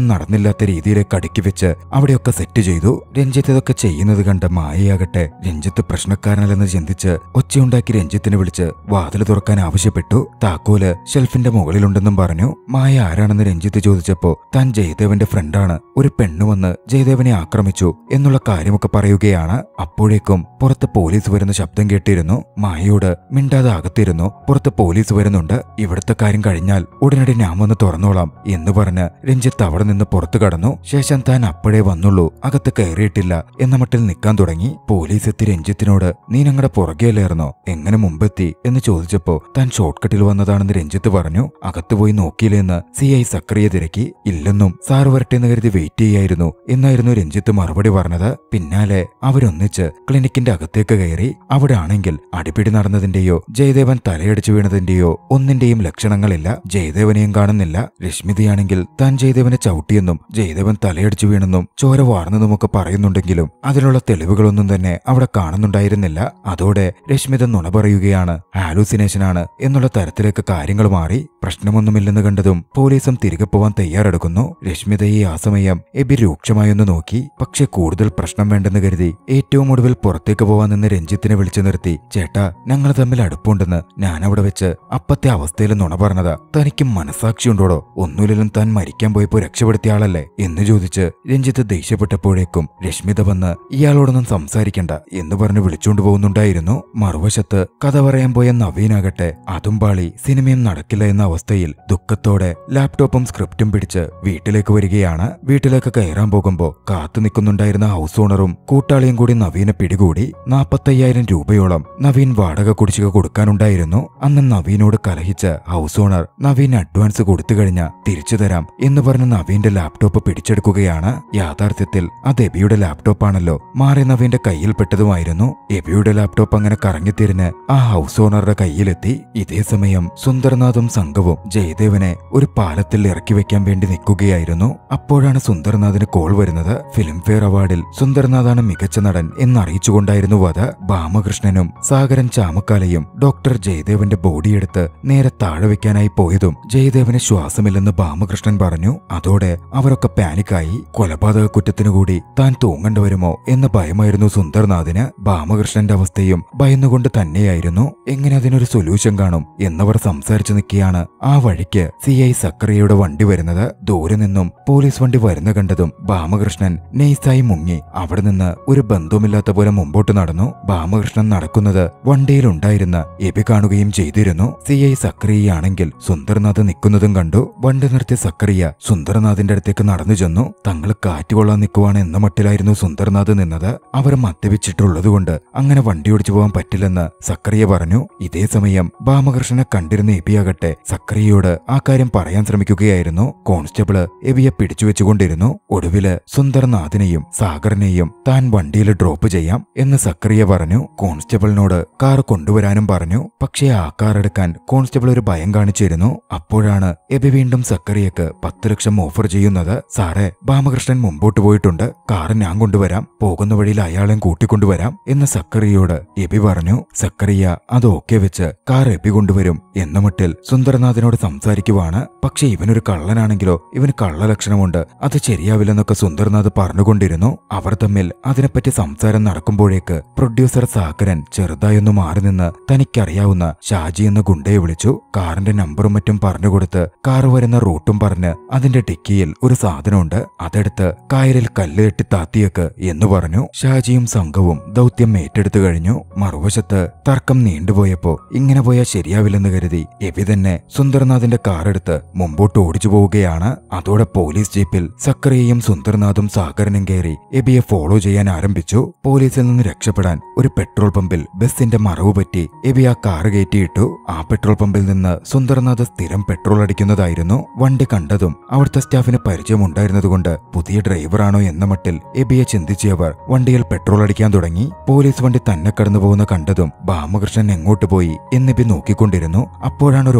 Speaker 1: ആളില്ലാത്ത രീതിയിലേക്ക് അടുക്കി വെച്ച് അവിടെയൊക്കെ സെറ്റ് ചെയ്തു രഞ്ജിത്ത് ഇതൊക്കെ ചെയ്യുന്നത് കണ്ട മായയാകട്ടെ രഞ്ജിത്ത് പ്രശ്നക്കാരനല്ലെന്ന് ചിന്തിച്ച് ഒച്ചയുണ്ടാക്കി രഞ്ജിത്തിനെ വിളിച്ച് വാതിൽ തുറക്കാൻ ആവശ്യപ്പെട്ടു താക്കോല് ഷെൽഫിന്റെ മുകളിലുണ്ടെന്നും പറഞ്ഞു മായ ആരാണെന്ന് രഞ്ജിത്ത് ചോദിച്ചപ്പോ താൻ ജയദേവന്റെ ഫ്രണ്ടാണ് ഒരു പെണ്ണ് വന്ന് ജയദേവനെ ആക്രമിച്ചു എന്നുള്ള കാര്യമൊക്കെ പറയുകയാണ് അപ്പോഴേക്കും പുറത്ത് പോലീസ് വരുന്ന ശബ്ദം കേട്ടിരുന്നു മായയോട് മിണ്ടാതെ അകത്തിരുന്നു പുറത്ത് പോലീസ് വരുന്നുണ്ട് ഇവിടുത്തെ കാര്യം കഴിഞ്ഞാൽ ഉടനടി ഞാൻ വന്ന് തുറന്നോളാം എന്ന് പറഞ്ഞ് രഞ്ജിത്ത് അവിടെ നിന്ന് പുറത്തു കടന്നു ശേഷം താൻ അപ്പോഴേ വന്നുള്ളൂ അകത്ത് കയറിയിട്ടില്ല എന്ന മട്ടിൽ നിൽക്കാൻ തുടങ്ങി പോലീസ് എത്തി രഞ്ജിത്തിനോട് നീ ഞങ്ങളുടെ പുറകെയല്ലായിരുന്നോ എങ്ങനെ മുമ്പെത്തി എന്ന് ചോദിച്ചപ്പോ താൻ ഷോർട്ട് കട്ടിൽ വന്നതാണെന്ന് രഞ്ജിത്ത് പറഞ്ഞു അകത്ത് പോയി നോക്കിയില്ലെന്ന് സി ഐ സക്രിയ തിരക്കി ഇല്ലെന്നും സാറ് വരട്ടെ എന്ന് കരുതി വെയിറ്റ് ചെയ്യായിരുന്നു എന്നായിരുന്നു രഞ്ജിത്ത് മറുപടി പറഞ്ഞത് പിന്നാലെ അവരൊന്നിച്ച് ക്ലിനിക്കിന്റെ അകത്തേക്ക് കയറി അവിടെ ആണെങ്കിൽ അടിപിടി നടന്നതിന്റെയോ ജയദേവൻ തലയടിച്ചു വീണതിന്റെയോ ഒന്നിന്റെയും ലക്ഷണങ്ങളില്ല ജയദേവനെയും കാണുന്നില്ല രശ്മിതയാണെങ്കിൽ താൻ ജയദേവനെ ചവിട്ടിയെന്നും ജയദേവൻ തലയടിച്ചു വീണെന്നും ചോര വാർന്നതുമൊക്കെ പറയുന്നുണ്ടെങ്കിലും അതിനുള്ള തെളിവുകളൊന്നും തന്നെ അവിടെ കാണുന്നുണ്ടായിരുന്നില്ല അതോടെ രശ്മിത നുണ പറയുകയാണ് ഹാലൂസിനേഷനാണ് എന്നുള്ള തരത്തിലേക്ക് കാര്യങ്ങൾ മാറി പ്രശ്നമൊന്നുമില്ലെന്ന് കണ്ടതും പോലീസും തിരികെ പോവാൻ തയ്യാറെടുക്കുന്നു രശ്മിതയെ ആ സമയം എബി രൂക്ഷമായൊന്ന് നോക്കി പക്ഷെ കൂടുതൽ പ്രശ്നം വേണ്ടെന്ന് കരുതി ഏറ്റവും ഒടുവിൽ പുറത്തേക്ക് പോവാൻ നിന്ന് രഞ്ജിത്തിനെ വിളിച്ചു നിർത്തി ചേട്ടാ ഞങ്ങൾ തമ്മിൽ അടുപ്പുണ്ടെന്ന് ഞാൻ അവിടെ വെച്ച് അപ്പത്തെ അവസ്ഥയിൽ നുണ പറഞ്ഞതാ തനിക്ക് മനസാക്ഷിയുണ്ടോടോ ഒന്നുമില്ലെങ്കിലും താൻ മരിക്കാൻ പോയപ്പോ രക്ഷപ്പെടുത്തിയ ആളല്ലേ എന്ന് ചോദിച്ച് രഞ്ജിത്ത് ദേഷ്യപ്പെട്ടപ്പോഴേക്കും രശ്മിത വന്ന് ഇയാളോടൊന്നും സംസാരിക്കണ്ട എന്ന് പറഞ്ഞ് വിളിച്ചുകൊണ്ട് പോകുന്നുണ്ടായിരുന്നു മറുവശത്ത് കഥ പറയാൻ പോയ നവീനാകട്ടെ അതും പാളി സിനിമയും നടക്കില്ല എന്ന അവസ്ഥയിൽ ദുഃഖത്തോടെ ലാപ്ടോപ്പും സ്ക്രിപ്റ്റും പിടിച്ച് വീട്ടിലേക്ക് വരികയാണ് വീട്ടിലേക്ക് കയറാൻ പോകുമ്പോ കാത്തു നിൽക്കുന്നുണ്ടായിരുന്ന ഹൗസ് ഓണറും കൂട്ടാളിയും കൂടി നവീനെ പിടികൂടി നാപ്പത്തയ്യായിരം രൂപയോളം നവീൻ വാടക കുടിശ്ശിക കൊടുക്കാനുണ്ടായിരുന്നു അന്ന് നവീനോട് കലഹിച്ച് ഹൗസ് ഓണർ നവീൻ അഡ്വാൻസ് കൊടുത്തു കഴിഞ്ഞ തിരിച്ചു തരാം എന്ന് പറഞ്ഞ് നവീന്റെ ലാപ്ടോപ്പ് പിടിച്ചെടുക്കുകയാണ് യാഥാർത്ഥ്യത്തിൽ അത് എബിയുടെ ലാപ്ടോപ്പാണല്ലോ മാറി നവീന്റെ കയ്യിൽ പെട്ടതുമായിരുന്നു എബിയുടെ ലാപ്ടോപ്പ് അങ്ങനെ കറങ്ങിത്തിരിഞ്ഞ് ആ ഹൗസ് ഓണറുടെ കയ്യിലെത്തി ഇതേ സമയം സുന്ദർനാഥും സംഘവും ജയദേവനെ ഒരു പാലത്തിൽ ഇറക്കി വെക്കാൻ വേണ്ടി നിൽക്കുകയായിരുന്നു അപ്പോഴാണ് സുന്ദർനാഥിന് കോൾ വരുന്നത് ഫിലിംഫെയർ അവാർഡിൽ സുന്ദർനാഥാണ് മികച്ച നടൻ എന്നറിയിച്ചുകൊണ്ടായിരുന്നു അത് ബാമകൃഷ്ണനും സാഗരൻ ചാമക്കാലയും ഡോക്ടർ ജയദേവന്റെ ബോഡിയെടുത്ത് നേരെ താഴെ വെക്കാനായി പോയതും ജയദേവന് ശ്വാസമില്ലെന്ന് ബാമകൃഷ്ണൻ പറഞ്ഞു അതോടെ അവരൊക്കെ പാനിക്കായി കൊലപാതക കുറ്റത്തിനു കൂടി താൻ തൂങ്ങേണ്ടി വരുമോ എന്ന ഭയമായിരുന്നു സുന്ദർനാഥിന് ബാമകൃഷ്ണന്റെ അവസ്ഥയും ഭയന്നുകൊണ്ട് തന്നെയായിരുന്നു എങ്ങനെ അതിനൊരു സൊല്യൂഷൻ കാണും എന്നവർ സംസാരിച്ചു നിൽക്കുകയാണ് ആ വഴിക്ക് സി ഐ സക്കറിയയുടെ വണ്ടി വരുന്നത് ദൂരെ നിന്നും പോലീസ് വണ്ടി വരുന്ന കണ്ടതും ബാമകൃഷ്ണൻ നെയ്സായി മുങ്ങി അവിടെ നിന്ന് ഒരു ബന്ധവുമില്ലാത്ത പോലെ മുമ്പോട്ട് നടന്നു ബാമകൃഷ്ണൻ നടക്കുന്നത് വണ്ടിയിലുണ്ടായിരുന്ന എബി കാണുകയും ചെയ്തിരുന്നു സി ഐ സക്രിയയാണെങ്കിൽ സുന്ദർനാഥ് നിൽക്കുന്നതും കണ്ടു വണ്ടി നിർത്തിയ സക്രിയ സുന്ദർനാഥിന്റെ അടുത്തേക്ക് നടന്നു ചെന്നു തങ്ങൾ കാറ്റുകൊള്ളാൻ നിൽക്കുവാണ് എന്ന മട്ടിലായിരുന്നു സുന്ദർനാഥ് നിന്നത് അവർ മദ്യപിച്ചിട്ടുള്ളതുകൊണ്ട് അങ്ങനെ വണ്ടി ഓടിച്ചു പോകാൻ പറ്റില്ലെന്ന് സക്രിയ പറഞ്ഞു ഇതേ സമയം ബാമകൃഷ്ണനെ കണ്ടിരുന്ന എബിയാകട്ടെ സക്രിയയോട് ആ കാര്യം പറയാൻ ശ്രമിക്കുകയായിരുന്നു കോൺസ്റ്റബിള് എബിയെ പിടിച്ചു വെച്ചുകൊണ്ടിരുന്നു ഒടുവില് സുന്ദർനാഥിനെയും സാഗറിനെയും താൻ വണ്ടിയിൽ ഡ്രോപ്പ് ചെയ്യാം എന്ന് സക്രിയ പറഞ്ഞു കോൺസ്റ്റബിളിനോട് കാർ കൊണ്ടുവരാനും പറഞ്ഞു പക്ഷേ ആ കാർ എടുക്കാൻ കോൺസ്റ്റബിൾ ഒരു ഭയം കാണിച്ചിരുന്നു അപ്പോഴാണ് എബി വീണ്ടും സക്കറിയക്ക് പത്ത് ലക്ഷം ഓഫർ ചെയ്യുന്നത് സാറേ ബാമകൃഷ്ണൻ മുമ്പോട്ട് പോയിട്ടുണ്ട് കാർ ഞാൻ കൊണ്ടുവരാം പോകുന്ന വഴിയിൽ അയാളെയും കൂട്ടിക്കൊണ്ടുവരാം എന്ന് സക്കറിയോട് എബി പറഞ്ഞു സക്കറിയ അത് ഓക്കെ വെച്ച് കാർ എബി കൊണ്ടുവരും എന്ന മട്ടിൽ സുന്ദരനാഥിനോട് സംസാരിക്കുവാണ് പക്ഷെ ഇവനൊരു കള്ളനാണെങ്കിലോ ഇവന് കള്ളലക്ഷണമുണ്ട് അത് ശരിയാവില്ലെന്നൊക്കെ സുന്ദർനാഥ് പറഞ്ഞുകൊണ്ടിരുന്നു അവർ തമ്മിൽ അതിനെപ്പറ്റി സംസാരം നടക്കുമ്പോഴേക്ക് പ്രൊഡ്യൂസർ സാഗരൻ ചെറുതായൊന്നു മാറി നിന്ന് തനിക്കറിയാവുന്ന ഷാജി എന്ന ഗുണ്ടയെ വിളിച്ചു കാറിന്റെ നമ്പറും മറ്റും പറഞ്ഞുകൊടുത്ത് കാർ വരുന്ന റൂട്ടും പറഞ്ഞ് അതിന്റെ ഡിക്കിയിൽ ഒരു സാധനമുണ്ട് അതെടുത്ത് കായലിൽ കല്ല് കെട്ടി താത്തിയേക്ക് എന്ന് പറഞ്ഞു ഷാജിയും സംഘവും ദൗത്യം ഏറ്റെടുത്തു കഴിഞ്ഞു മറുവശത്ത് തർക്കം നീണ്ടുപോയപ്പോ ഇങ്ങനെ പോയാൽ ശരിയാവില്ലെന്ന് കരുതി എബി തന്നെ സുന്ദർനാഥിന്റെ കാറെടുത്ത് മുമ്പോട്ട് ഓടിച്ചു പോവുകയാണ് അതോടെ പോലീസ് ജീപ്പിൽ സക്കറിയയും സുന്ദർനാഥും സാഗരനും കയറി എബിയെ ഫോളോ ചെയ്യാൻ ആരംഭിച്ചു പോലീസിൽ നിന്ന് രക്ഷപ്പെടാൻ ഒരു പെട്രോൾ പമ്പിൽ ബസിന്റെ മറവ് പറ്റി എബി ആ കാറ് കയറ്റിയിട്ടു ആ പെട്രോൾ പമ്പിൽ നിന്ന് സുന്ദർനാഥ് സ്ഥിരം പെട്രോൾ അടിക്കുന്നതായിരുന്നു വണ്ടി കണ്ടതും അവിടുത്തെ സ്റ്റാഫിന് പരിചയമുണ്ടായിരുന്നതുകൊണ്ട് പുതിയ ഡ്രൈവറാണോ എന്ന മട്ടിൽ എബിയെ ചിന്തിച്ചവർ വണ്ടിയിൽ പെട്രോൾ അടിക്കാൻ തുടങ്ങി പോലീസ് വണ്ടി തന്നെ കടന്നു പോകുന്ന കണ്ടതും ബാമകൃഷ്ണൻ എങ്ങോട്ട് പോയി എന്നെബി നോക്കിക്കൊണ്ടിരുന്നു അപ്പോഴാണ് ഒരു ഓട്ടോയിൽ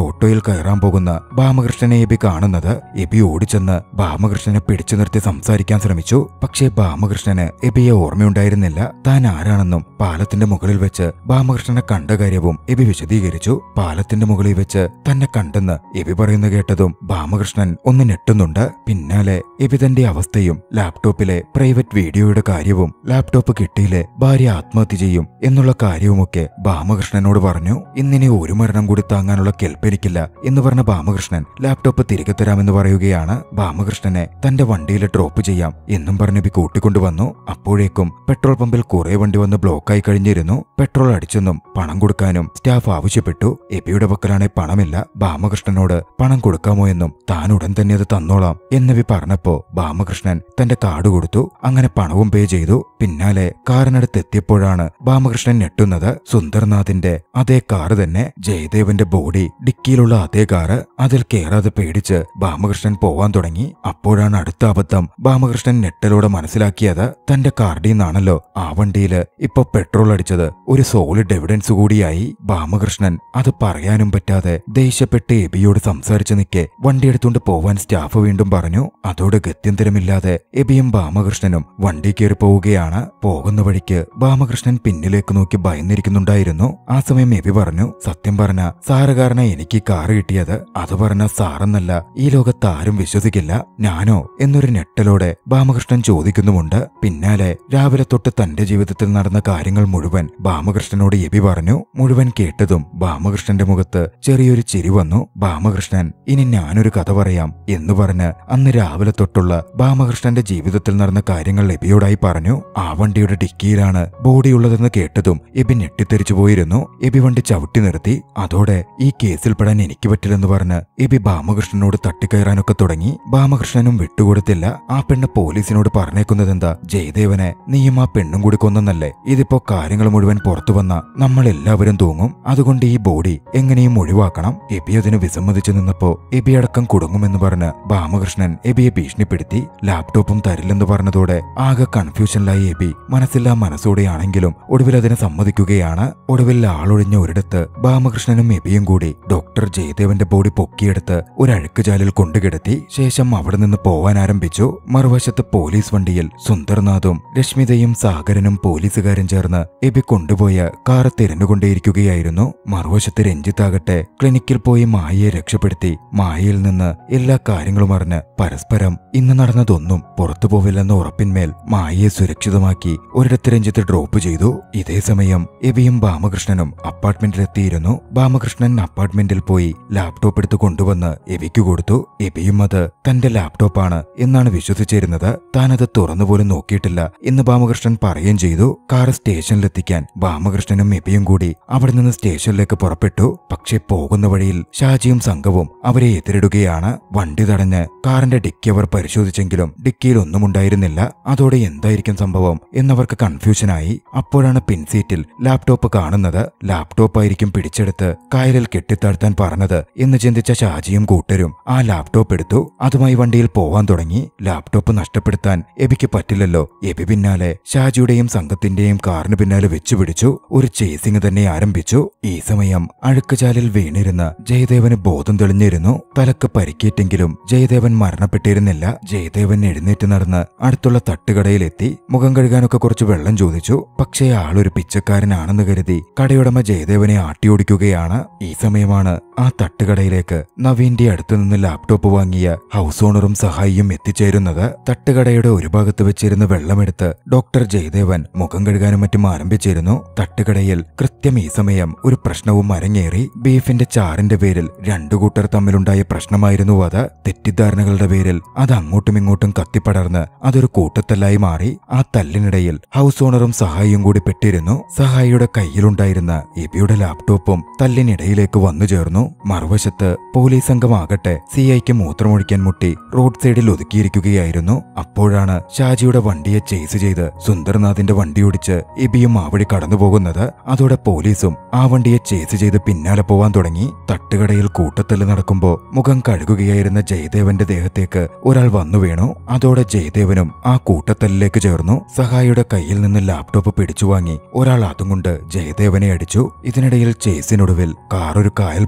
Speaker 1: കയറാൻ പോകുന്ന ഭാമകൃഷ്ണനെ എബി കാണുന്നത് എബി ഓടിച്ചെന്ന് ഭാമകൃഷ്ണനെ പിടിച്ചു നിർത്തി സംസാരിക്കാൻ ശ്രമിച്ചു പക്ഷേ ഭാമകൃഷ്ണന് എബിയെ ഓർമ്മയുണ്ടായിരുന്നില്ല താൻ ആരാണെന്നും പാലത്തിന്റെ മുകളിൽ വെച്ച് ഭാമകൃഷ്ണനെ കണ്ട കാര്യവും എബി വിശദീകരിച്ചു പാലത്തിന്റെ മുകളിൽ വെച്ച് തന്നെ കണ്ടെന്ന് എബി പറയുന്ന കേട്ടതും ഭാമകൃഷ്ണൻ ഒന്ന് ഞെട്ടുന്നുണ്ട് പിന്നാലെ എബി തന്റെ അവസ്ഥയും ലാപ്ടോപ്പിലെ പ്രൈവറ്റ് വീഡിയോയുടെ കാര്യവും ലാപ്ടോപ്പ് കിട്ടിയില്ലേ ഭാര്യ ആത്മഹത്യ ചെയ്യും എന്നുള്ള കാര്യവുമൊക്കെ ഭാമകൃഷ്ണനോട് പറഞ്ഞു ഇന്നിനി ഒരു മരണം കൂടി താങ്ങാനുള്ള കെൽപ്പെനിക്കില്ല എന്ന് പറഞ്ഞ ഭാമകൃഷ്ണൻ ലാപ്ടോപ്പ് തിരികെ തരാമെന്ന് പറയുകയാണ് ഭാമകൃഷ്ണനെ തന്റെ വണ്ടിയിൽ ഡ്രോപ്പ് ചെയ്യാം എന്നും പറഞ്ഞ് എബി കൂട്ടിക്കൊണ്ടുവന്നു അപ്പോഴേക്കും പെട്രോൾ പമ്പിൽ കുറെ വണ്ടി വന്ന് ബ്ലോക്കായി കഴിഞ്ഞിരുന്നു പെട്രോൾ അടിച്ചെന്നും പണം കൊടുക്കാനും സ്റ്റാഫ് ആവശ്യപ്പെട്ടു എബിയുടെ പക്കലാണെ പണമില്ല ഭാമകൃഷ്ണനോട് പണം കൊടുക്കാമോ എന്നും താൻ ഉടൻ തന്നെ അത് തന്നോളാം എന്നവി പറഞ്ഞപ്പോ ഭാമകൃഷ്ണൻ തന്റെ കാർഡ് കൊടുത്തു അങ്ങനെ പണവും പേ ചെയ്തു പിന്നാലെ കാറിനടുത്ത് എത്തിയപ്പോഴാണ് ഭാമകൃഷ്ണൻ ഞെട്ടുന്നത് സുന്ദർനാഥിന്റെ അതേ കാറ് തന്നെ ജയദേവന്റെ ബോഡി ഡിക്കിയിലുള്ള അതേ കാറ് അതിൽ കേറാതെ പേടിച്ച് ഭാമകൃഷ്ണൻ പോവാൻ തുടങ്ങി അപ്പോഴാണ് അടുത്ത അബദ്ധം ഭാമകൃഷ്ണൻ ഞെട്ടലോടെ മനസ്സിലാക്കിയത് തന്റെ കാർഡിൽ നിന്നാണല്ലോ ആ വണ്ടിയില് ഇപ്പൊ പെട്രോൾ അടിച്ചത് ഒരു സോളിഡ് എവിഡൻസ് കൂടിയായി ഭാമകൃഷ്ണൻ അത് പറയാനും പറ്റാതെ ദേഷ്യപ്പെട്ട് എബിയോട് സംസാരിച്ചു നിൽക്കെ വണ്ടി എടുത്തുകൊണ്ട് പോവാൻ സ്റ്റാഫ് വീണ്ടും പറഞ്ഞു അതോടെ ഗത്യന്തരമില്ലാതെ എബിയും ഭാമകൃഷ്ണനും വണ്ടി കയറി പോവുകയാണ് പോകുന്ന വഴിക്ക് ഭാമകൃഷ്ണൻ പിന്നിലേക്ക് നോക്കി ഭയന്നിരിക്കുന്നുണ്ടായിരുന്നു ആ സമയം എബി പറഞ്ഞു സത്യം പറഞ്ഞ സാറ് കാരണം എനിക്ക് കാറ് കിട്ടിയത് അത് പറഞ്ഞ സാറെന്നല്ല ഈ ലോകത്ത് ആരും വിശ്വസിക്കില്ല ഞാനോ എന്നൊരു ഞെട്ടലോടെ ഭാമകൃഷ്ണൻ ചോദിക്കുന്നുമുണ്ട് പിന്നാലെ രാവിലെ തൊട്ട് തന്റെ ജീവിതത്തിൽ നടന്ന കാര്യങ്ങൾ മുഴുവൻ ഭാമകൃഷ്ണനോട് എബി പറഞ്ഞു മുഴുവൻ കേട്ടതും ഭാമകൃഷ്ണന്റെ മുഖത്ത് ചെറിയൊരു ചിരി വന്നു ഭാമകൃഷ്ണൻ ഇനി ഞാനൊരു കഥ പറയാം എന്ന് പറഞ്ഞ് അന്ന് രാവിലെ തൊട്ടുള്ള ഭാമകൃഷ്ണന്റെ ജീവിതത്തിൽ നടന്ന കാര്യങ്ങൾ എബിയോടായി പറഞ്ഞു ആ വണ്ടിയുടെ ഡിക്കിയിലാണ് ബോഡിയുള്ളതെന്ന് കേട്ടതും എബി ഞെട്ടിത്തെറിച്ചു പോയിരുന്നു എബി വണ്ടി ചവിട്ടി നിർത്തി അതോടെ ഈ കേസിൽ പെടാൻ എനിക്ക് പറ്റില്ലെന്ന് പറഞ്ഞ് എബി ഭാമകൃഷ്ണനോട് തട്ടിക്കയറാനൊക്കെ തുടങ്ങി ഭാമകൃഷ്ണനും വിട്ടുകൊടുത്തില്ല ആ പെണ്ണ് പോലീസിനോട് പറഞ്ഞേക്കുന്നതെന്താ ജയദേവനെ നീയും ആ പെണ്ണും കൂടി കൊന്നെന്നല്ലേ ഇതിപ്പോ കാര്യങ്ങൾ മുഴുവൻ പുറത്തു വന്ന നമ്മൾ എല്ലാവരും തൂങ്ങും അതുകൊണ്ട് ഈ ബോഡി എങ്ങനെയും ഒഴിവാക്കണം എബി അതിന് വിസമ്മതിച്ചു നിന്നപ്പോ എബി അടക്കം കുടുങ്ങുമെന്ന് പറഞ്ഞ് ഭാമകൃഷ്ണൻ എബിയെ ഭീഷണിപ്പെടുത്തി ലാപ്ടോപ്പും തരില്ലെന്ന് പറഞ്ഞതോടെ ആകെ കൺഫ്യൂഷനിലായി എബി മനസ്സില്ലാ മനസ്സോടെയാണെങ്കിലും ഒടുവിൽ അതിനെ സമ്മതിക്കുകയാണ് ഒടുവിൽ ആളൊഴിഞ്ഞ ഒരിടത്ത് ഭാമകൃഷ്ണനും എബിയും കൂടി ഡോക്ടർ ജയദേവന്റെ ബോഡി പൊക്കിയെടുത്ത് ഒരു അഴുക്കുചാലിൽ കൊണ്ടുകിടത്തി ശേഷം അവിടെ നിന്ന് പോവാൻ ആരംഭിച്ചു മറുവശത്ത് പോലീസ് വണ്ടിയിൽ സുന്ദർനാഥും രശ്മിതയും സാഗരനും പോലീസുകാരും ചേർന്ന് എബി കൊണ്ടുപോയ കാർ തിരഞ്ഞുകൊണ്ടേയിരിക്കുകയായിരുന്നു മറുവശത്ത് രഞ്ജിത്താകട്ടെ ക്ലിനിക്കിൽ പോയി മായയെ രക്ഷപ്പെടുത്തി മായയിൽ നിന്ന് എല്ലാ കാര്യങ്ങളും അറിഞ്ഞ് പരസ്പരം ഇന്ന് നടന്നതൊന്നും പുറത്തു പോവില്ലെന്ന ഉറപ്പിന്മേൽ മായയെ സുരക്ഷിതമാക്കി ഒരിടത്ത് രഞ്ജിത്ത് ഡ്രോപ്പ് ചെയ്തു ഇതേ സമയം എബിയും ഭാമകൃഷ്ണനും അപ്പാർട്ട്മെന്റിലെത്തിയിരുന്നു ഭാമകൃഷ്ണൻ അപ്പാർട്ട്മെന്റിൽ പോയി ലാപ്ടോപ്പ് എടുത്ത് കൊണ്ടുവന്ന് എബിക്ക് കൊടുത്തു എബിയും അത് തന്റെ ലാപ്ടോപ്പാണ് എന്നാണ് വിശ്വസിച്ചിരുന്നത് താനത് തുറന്നുപോലും നോക്കിയിട്ടില്ല എന്ന് ഭാമകൃഷ്ണൻ പറയുകയും ചെയ്തു കാർ സ്റ്റേഷനിലെത്തിക്കാൻ ഭാമകൃഷ്ണനും എബിയും കൂടി അവിടെ നിന്ന് സ്റ്റേഷനിലേക്ക് പുറപ്പെട്ടു പക്ഷേ പോകുന്ന വഴിയിൽ ഷാജിയും സംഘവും അവരെ എതിരിടുകയാണ് വണ്ടി തടഞ്ഞ് കാറിന്റെ ഡിക്കി അവർ പരിശോധിച്ചെങ്കിലും ഡിക്കിയിൽ ഒന്നും ഉണ്ടായിരുന്നില്ല അതോടെ എന്തായിരിക്കും സംഭവം എന്നവർക്ക് കൺഫ്യൂഷനായി അപ്പോഴാണ് പിൻസീറ്റിൽ ലാപ്ടോപ്പ് കാണുന്നത് ലാപ്ടോപ്പ് ആയിരിക്കും പിടിച്ചെടുത്ത് കായലിൽ കെട്ടിത്താഴ്ത്താൻ പറഞ്ഞത് എന്ന് ചിന്തിച്ച ഷാജിയും കൂട്ടരും ആ ലാപ്ടോപ്പ് എടുത്തു അതുമായി വണ്ടിയിൽ പോവാൻ തുടങ്ങി ലാപ്ടോപ്പ് നഷ്ടപ്പെടുത്താൻ എബിക്ക് പറ്റില്ലല്ലോ എബി പിന്നാലെ ഷാജിയുടെയും സംഘത്തിന്റെയും കാറിന് പിന്നാലെ വെച്ചുപിടിച്ചു ഒരു ചേസിംഗ് തന്നെ ആരംഭിച്ചു ഈ സമയം അഴുക്കുചാലിൽ വീണിരുന്ന ജയദേവന് ബോധം തെളിഞ്ഞിരുന്നു തലക്ക് പരിക്കേറ്റെങ്കിലും ജയദേവൻ മരണപ്പെട്ടിരുന്നില്ല ജയദേവൻ എഴുന്നേറ്റ് നടന്ന് അടുത്തുള്ള തട്ടുകടയിലെത്തി മുഖം കഴുകാനൊക്കെ കുറച്ച് വെള്ളം ചോദിച്ചു പക്ഷേ ആളൊരു പിച്ചക്കാരനാണെന്ന് കരുതി കടയുടമ ജയദേവനെ ആട്ടിയോടിക്കുകയാണ് ഈ സമയമാണ് ആ തട്ടുകടയിലേക്ക് നവീന്റെ അടുത്തു നിന്ന് ലാപ്ടോപ്പ് വാങ്ങിയ ഹൗസ് ഓണറും സഹായിയും എത്തിച്ചേരുന്നത് തട്ടുകടയുടെ ഒരു ഭാഗത്ത് വെച്ചിരുന്ന് വെള്ളമെടുത്ത് ഡോക്ടർ ജയദേവൻ മുഖം കഴുകാനും മറ്റും ആരംഭിച്ചിരുന്നു തട്ടുകടയിൽ കൃത്യം ഈ സമയം ഒരു പ്രശ്നവും അരങ്ങേറി ബീഫിന്റെ ചാറിന്റെ പേരിൽ രണ്ടു കൂട്ടർ തമ്മിലുണ്ടായ പ്രശ്നമായിരുന്നു അത് തെറ്റിദ്ധാരണകളുടെ പേരിൽ അത് അങ്ങോട്ടും ഇങ്ങോട്ടും കത്തിപ്പടർന്ന് അതൊരു കൂട്ടത്തല്ലായി മാറി ആ തല്ലിനിടയിൽ ഹൗസ് ഓണറും സഹായിയും കൂടി പെട്ടിരുന്നു സഹായിയുടെ കയ്യിലുണ്ടായിരുന്ന എബിയുടെ ലാപ്ടോപ്പും തല്ലിനിടയിലേക്ക് വന്നു ചേർന്നു മറുവശത്ത് പോലീസ് സംഘമാകട്ടെ സി ഐക്ക് മൂത്രമൊഴിക്കാൻ മുട്ടി റോഡ് സൈഡിൽ ഒതുക്കിയിരിക്കുകയായിരുന്നു അപ്പോഴാണ് ഷാജിയുടെ വണ്ടിയെ ചേസ് ചെയ്ത് സുന്ദർനാഥിന്റെ വണ്ടിയോടിച്ച് എബിയും ആ വഴി കടന്നുപോകുന്നത് അതോടെ പോലീസും ആ വണ്ടിയെ ചേസ് ചെയ്ത് പിന്നാലെ പോവാൻ തുടങ്ങി തട്ടുകടയിൽ കൂട്ടത്തല്ല് നടക്കുമ്പോ മുഖം കഴുകുകയായിരുന്ന ജയദേവന്റെ ദേഹത്തേക്ക് ഒരാൾ വന്നു വീണു അതോടെ ജയദേവനും ആ കൂട്ടത്തല്ലിലേക്ക് ചേർന്നു സഹായിയുടെ കയ്യിൽ നിന്ന് ലാപ്ടോപ്പ് പിടിച്ചു വാങ്ങി ഒരാൾ അതും കൊണ്ട് ജയദേവനെ അടിച്ചു ഇതിനിടയിൽ ചേസിനൊടുവിൽ കാർ ഒരു കായൽ പാലത്തിന്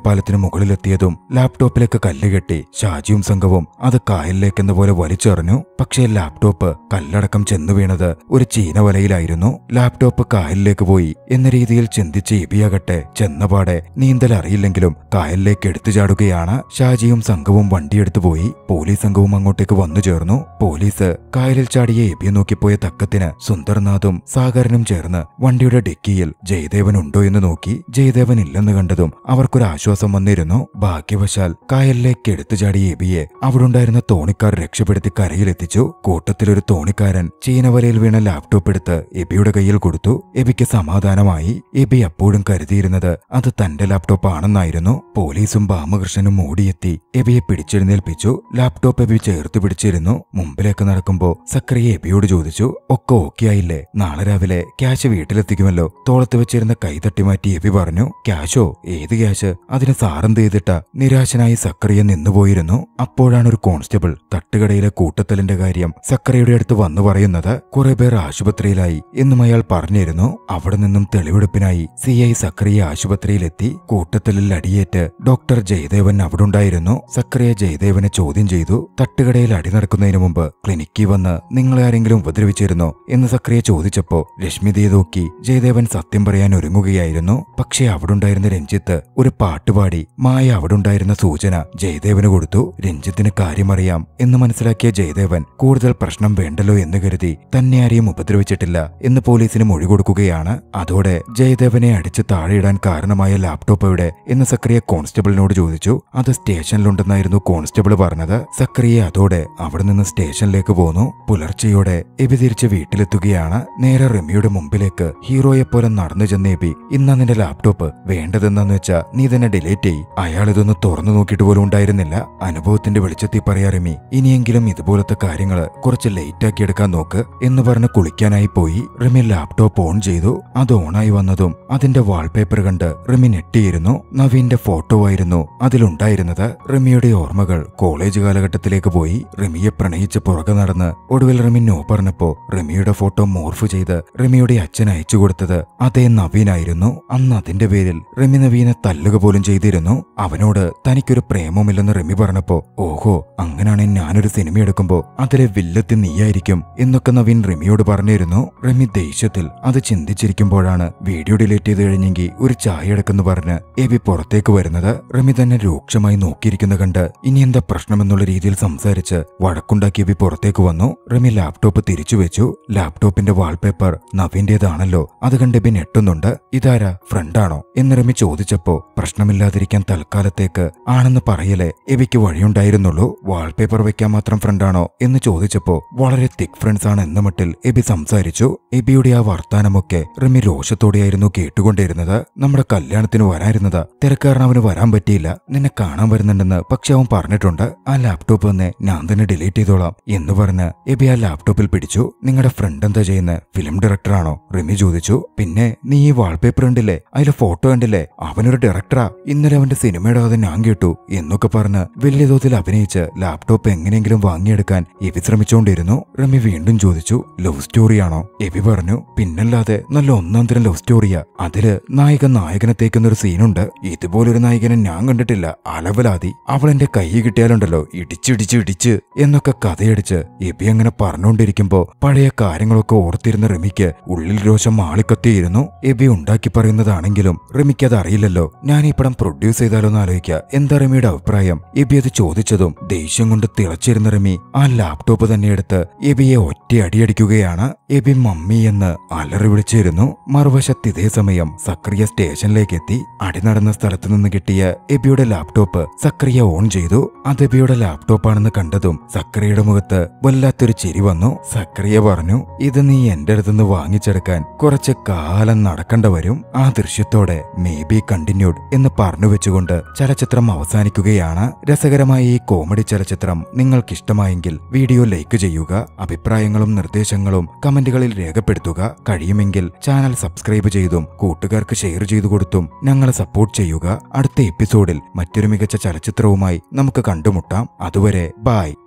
Speaker 1: മുകളിലെത്തിയതും ലാപ്ടോപ്പിലേക്ക് കല്ലുകെട്ടി ഷാജിയും സംഘവും അത് കായലിലേക്കെന്ന പോലെ വലിച്ചെറിഞ്ഞു പക്ഷേ ലാപ്ടോപ്പ് കല്ലടക്കം ചെന്നു വീണത് ഒരു ചീനവലയിലായിരുന്നു ലാപ്ടോപ്പ് കായലിലേക്ക് പോയി എന്ന രീതിയിൽ ചിന്തിച്ച് എബിയാകട്ടെ ചെന്നപാടെ നീന്തൽ അറിയില്ലെങ്കിലും കായലിലേക്ക് എടുത്തു ചാടുകയാണ് ഷാജിയും സംഘവും വണ്ടിയെടുത്തു പോയി പോലീസ് സംഘവും അങ്ങോട്ടേക്ക് വന്നു ചേർന്നു പോലീസ് കായലിൽ ചാടിയ എബിയെ നോക്കിപ്പോയ തക്കത്തിന് സുന്ദർനാഥും സാഗരനും ചേർന്ന് വണ്ടിയുടെ ഡിക്കിയിൽ ജയദേവൻ ഉണ്ടോ എന്ന് നോക്കി ജയദേവൻ ഇല്ലെന്ന് കണ്ടതും അവർക്കൊരു ആശ്വാസം വന്നിരുന്നു ഭാഗ്യവശാൽ കായലിലേക്ക് എടുത്തു ചാടിയ എബിയെ അവിടുണ്ടായിരുന്ന തോണിക്കാർ രക്ഷപ്പെടുത്തി കരയിലെത്തിച്ചു കൂട്ടത്തിലൊരു തോണിക്കാരൻ ചീനവലയിൽ വീണ ലാപ്ടോപ്പ് എടുത്ത് എബിയുടെ കയ്യിൽ കൊടുത്തു എബിക്ക് സമാധാനമായി എബി അപ്പോഴും കരുതിയിരുന്നത് അത് തന്റെ ലാപ്ടോപ്പ് ആണെന്നായിരുന്നു പോലീസും ബാമകൃഷ്ണനും ഓടിയെത്തി എബിയെ പിടിച്ചെഴുന്നേൽപ്പിച്ചു ലാപ്ടോപ്പ് എബി ചേർത്ത് പിടിച്ചിരുന്നു മുമ്പിലേക്ക് നടക്കുമ്പോ സക്രിയ എബിയോട് ചോദിച്ചു ഒക്കെ ഓക്കെ ആയില്ലേ നാളെ രാവിലെ ക്യാഷ് വീട്ടിലെത്തിക്കുമല്ലോ തോളത്ത് വെച്ചിരുന്ന കൈ തട്ടി മാറ്റി എബി പറഞ്ഞു ക്യാഷോ ഏത് ക്യാഷ് അതിന് സാറെന്ത് ചെയ്തിട്ട നിരാശനായി സക്രിയ നിന്നുപോയിരുന്നു അപ്പോഴാണ് ഒരു കോൺസ്റ്റബിൾ തട്ടുകടയിലെ കൂട്ടത്തലിന്റെ കാര്യം സക്രിയയുടെ അടുത്ത് വന്നു പറയുന്നത് കുറെ പേർ ആശുപത്രിയിലായി എന്നും അയാൾ പറഞ്ഞിരുന്നു അവിടെ നിന്നും തെളിവെടുപ്പിനായി സി ഐ സക്രിയ ആശുപത്രിയിലെത്തി കൂട്ടത്തലിൽ അടിയേറ്റ് ഡോക്ടർ ജയദേവൻ അവിടെ ഉണ്ടായിരുന്നു സക്രിയ ജയദേവനെ ചോദ്യം ചെയ്തു തട്ടുകടയിൽ അടി നടക്കുന്നതിന് മുമ്പ് ക്ലിനിക്കിൽ വന്ന് നിങ്ങളെ ആരെങ്കിലും ഉപദ്രവിച്ചിരുന്നോ എന്ന് സക്രിയ ചോദിച്ചപ്പോ രശ്മിതയെ നോക്കി ജയദേവൻ സത്യം പറയാൻ ഒരുങ്ങുകയായിരുന്നു പക്ഷേ അവിടെ ഉണ്ടായിരുന്ന രഞ്ജിത്ത് ഒരു പാട്ടുപാടി മായ അവിടെ ഉണ്ടായിരുന്ന സൂചന ജയദേവന് കൊടുത്തു രഞ്ജിത്തിന് കാര്യമറിയാം എന്ന് മനസ്സിലാക്കിയ ജയദേവൻ കൂടുതൽ പ്രശ്നം വേണ്ടല്ലോ എന്ന് കരുതി തന്നെ ആരെയും ഉപദ്രവിച്ചിട്ടില്ല എന്ന് പോലീസിന് മൊഴി കൊടുക്കുകയാണ് അതോടെ ജയദേവനെ അടിച്ച് താഴെയിടാൻ കാരണമായ ലാപ്ടോപ്പ് എവിടെ എന്ന് സക്രിയ കോൺസ്റ്റബിളിനോട് ചോദിച്ചു അത് സ്റ്റേഷനിലുണ്ടെന്നായിരുന്നു കോൺസ്റ്റബിൾ പറഞ്ഞത് സക്രിയ അതോടെ അവിടെ നിന്ന് സ്റ്റേഷനിലേക്ക് പോന്നു പുലർച്ചെയോടെ എബി തിരിച്ച് വീട്ടിലെത്തുകയാണ് നേരെ റിമിയുടെ മുമ്പിലേക്ക് ഹീറോയെ പോലെ നടന്നു ചെന്ന എബി ഇന്നാ നിന്റെ ലാപ്ടോപ്പ് വേണ്ടതെന്നു വെച്ചാ നീ തന്നെ ഡിലീറ്റ് ചെയ് അയാൾ ഇതൊന്ന് തുറന്നു നോക്കിയിട്ട് പോലും ഉണ്ടായിരുന്നില്ല അനുഭവത്തിന്റെ വെളിച്ചത്തിൽ പറയാ റിമി ഇനിയെങ്കിലും ഇതുപോലത്തെ കാര്യങ്ങള് കുറച്ച് ലേറ്റ് ആക്കി എടുക്കാൻ നോക്ക് എന്ന് പറഞ്ഞ് കുളിക്കാനായി പോയി റിമി ലാപ്ടോപ്പ് ഓൺ ചെയ്തു അത് ഓണായി വന്നതും അതിന്റെ വാൾപേപ്പർ കണ്ട് റിമി ഞെട്ടിയിരുന്നു നവീന്റെ ഫോട്ടോ ആയിരുന്നു അതിലുണ്ടായിരുന്നത് റിമിയുടെ ഓർമ്മകൾ കോളേജ് കാലഘട്ടത്തിലേക്ക് പോയി റിമിയെ പ്രണയിച്ച് പുറകെ നടന്ന് ഒടുവിൽ റിമി നോ പറഞ്ഞപ്പോ റിമിയുടെ ഫോട്ടോ മോർഫ് ചെയ്ത് റിമിയുടെ അച്ഛൻ അയച്ചു കൊടുത്തത് അതേ നവീനായിരുന്നു അന്ന് അതിന്റെ പേരിൽ റിമി നവീനെ തല്ലുക പോലും ചെയ്തിരുന്നു അവനോട് തനിക്കൊരു പ്രേമമില്ലെന്ന് റിമി പറഞ്ഞപ്പോ ഓഹോ അങ്ങനാണെങ്കിൽ ഞാനൊരു സിനിമ എടുക്കുമ്പോ അതിലെ വില്ലത്തി നീയായിരിക്കും എന്നൊക്കെ നവീൻ റിമിയോട് പറഞ്ഞിരുന്നു റിമി ദേഷ്യത്തിൽ അത് ചിന്തിച്ചിരിക്കുമ്പോഴാണ് വീഡിയോ ഡിലീറ്റ് ചെയ്ത് കഴിഞ്ഞെങ്കിൽ ഒരു ചായ എടുക്കെന്ന് പറഞ്ഞ് എബി പുറത്തേക്ക് വരുന്നത് റിമി തന്നെ രൂക്ഷമായി നോക്കിയിരിക്കുന്ന കണ്ട് ഇനി എന്താ പ്രശ്നമെന്നുള്ള രീതിയിൽ സംസാരിച്ച് വഴക്കുണ്ടാക്കി എബി പുറത്തേക്ക് വന്നു റിമി ലാപ്ടോപ്പ് തിരിച്ചു വെച്ചു ലാപ്ടോപ്പിന്റെ വാൾപേപ്പർ നവീന്റേതാണല്ലോ അത് കണ്ട് എബി ഞെട്ടുന്നുണ്ട് ഇതാരാ ഫ്രണ്ടാണോ എന്ന് റിമി ചോദിച്ചപ്പോ പ്രശ്നമില്ലാതിരിക്കാൻ തൽക്കാലത്തേക്ക് ആണെന്ന് പറയലേ എബിക്ക് വഴിയുണ്ടായിരുന്നുള്ളൂ വാൾപേപ്പർ വെക്കാൻ മാത്രം ഫ്രണ്ടാണോ എന്ന് ചോദിച്ചപ്പോ വളരെ തിക് ഫ്രണ്ട്സ് ആണ് എന്ന മട്ടിൽ എബി സംസാരിച്ചു എബിയുടെ ആ വർത്താനമൊക്കെ റിമി രോഷത്തോടെയായിരുന്നു കേട്ടുകൊണ്ടിരുന്നത് നമ്മുടെ കല്യാണത്തിന് വരായിരുന്നതാ തിരക്കാരൻ അവന് വരാൻ പറ്റിയില്ല നിന്നെ കാണാൻ വരുന്നുണ്ടെന്ന് പക്ഷെ അവൻ പറഞ്ഞിട്ടുണ്ട് ആ ലാപ്ടോപ്പ് തന്നെ ഞാൻ തന്നെ ഡിലീറ്റ് ചെയ്തോളാം എന്ന് പറഞ്ഞ് എബി ആ ലാപ്ടോപ്പിൽ പിടിച്ചു നിങ്ങളുടെ ഫ്രണ്ട് എന്താ ചെയ്യുന്നത് ഫിലിം ഡയറക്ടറാണോ റിമി ചോദിച്ചു പിന്നെ നീ ഈ വാൾപേപ്പർ കണ്ടില്ലേ അതിലെ ഫോട്ടോ കണ്ടില്ലേ അവനൊരു ഡയറക്ടറാ ഇന്നലെ അവന്റെ സിനിമയുടെ കഥ ഞാൻ കേട്ടു എന്നൊക്കെ പറഞ്ഞ് വലിയ തോതിൽ അഭിനയിച്ച് ലാപ്ടോപ്പ് എങ്ങനെയെങ്കിലും വാങ്ങിയെടുക്കാൻ എബി ശ്രമിച്ചുകൊണ്ടിരുന്നു റമി വീണ്ടും ചോദിച്ചു ലവ് സ്റ്റോറിയാണോ എബി പറഞ്ഞു പിന്നല്ലാതെ നല്ല ഒന്നാം തരം ലവ് സ്റ്റോറിയാ അതില് നായകൻ നായകനെ തേക്കുന്ന ഒരു സീനുണ്ട് ഇതുപോലൊരു നായകനെ ഞാൻ കണ്ടിട്ടില്ല അലവലാതി അവൾ എന്റെ കൈ കിട്ടിയാലുണ്ടല്ലോ ഇടിച്ചിടിച്ച് ഇടിച്ച് എന്നൊക്കെ കഥയടിച്ച് എബി അങ്ങനെ പറഞ്ഞുകൊണ്ടിരിക്കുമ്പോ പഴയ കാര്യങ്ങളൊക്കെ ഓർത്തിരുന്ന റിമിക്ക് ഉള്ളിൽ രോഷം ആളിക്കത്തിയിരുന്നു എബി ഉണ്ടാക്കി പറയുന്നതാണെങ്കിലും റിമിക്ക് അത് അറിയില്ലല്ലോ ഞാൻ ഈ പടം പ്രൊഡ്യൂസ് ചെയ്താലോ എന്ന് ആലോചിക്കുക എന്താ റിമിയുടെ അഭിപ്രായം എബി അത് ചോദിച്ചതും ദേഷ്യം കൊണ്ട് തിളച്ചിരുന്ന റിമി ആ ലാപ്ടോപ്പ് തന്നെ എടുത്ത് എബിയെ ഒറ്റ അടിയടിക്കുകയാണ് എബി മമ്മി എന്ന് അലറി വിളിച്ചിരുന്നു മറുവശത്ത് ഇതേ സമയം സക്രിയ സ്റ്റേഷനിലേക്ക് എത്തി അടി നടന്ന സ്ഥലത്ത് നിന്ന് കിട്ടിയ എബിയുടെ ലാപ്ടോപ്പ് സക്രിയ ഓൺ ചെയ്തു അത് എബിയുടെ ലാപ്ടോപ്പാണെന്ന് കണ്ടതും സക്രിയയുടെ മുഖത്ത് വല്ലാത്തൊരു ചിരി വന്നു സക്രിയ പറഞ്ഞു ഇത് നീ എന്റെ അടുത്തുനിന്ന് വാങ്ങിച്ചെടുക്കാൻ കുറച്ച് കാലം നടക്കേണ്ട വരും ആ ദൃശ്യത്തോടെ മേ ബി കണ്ടിന്യൂഡ് എന്ന് പറഞ്ഞു വെച്ചുകൊണ്ട് ചലച്ചിത്രം അവസാനിക്കുകയാണ് രസകരമായ ഈ കോമഡി ചലച്ചിത്രം നിങ്ങൾക്കിഷ്ടമായെങ്കിൽ വീഡിയോ ലൈക്ക് ചെയ്യുക അഭിപ്രായങ്ങളും നിർദ്ദേശങ്ങളും കമന്റുകളിൽ രേഖപ്പെടുത്തുക കഴിയുമെങ്കിൽ ചാനൽ സബ്സ്ക്രൈബ് ചെയ്തും കൂട്ടുകാർക്ക് ഷെയർ ചെയ്തു കൊടുത്തും ഞങ്ങളെ സപ്പോർട്ട് ചെയ്യുക അടുത്ത എപ്പിസോഡിൽ മറ്റൊരു മികച്ച ചലച്ചിത്രവുമായി നമുക്ക് കണ്ടുമുട്ടാം അതുവരെ ബായ്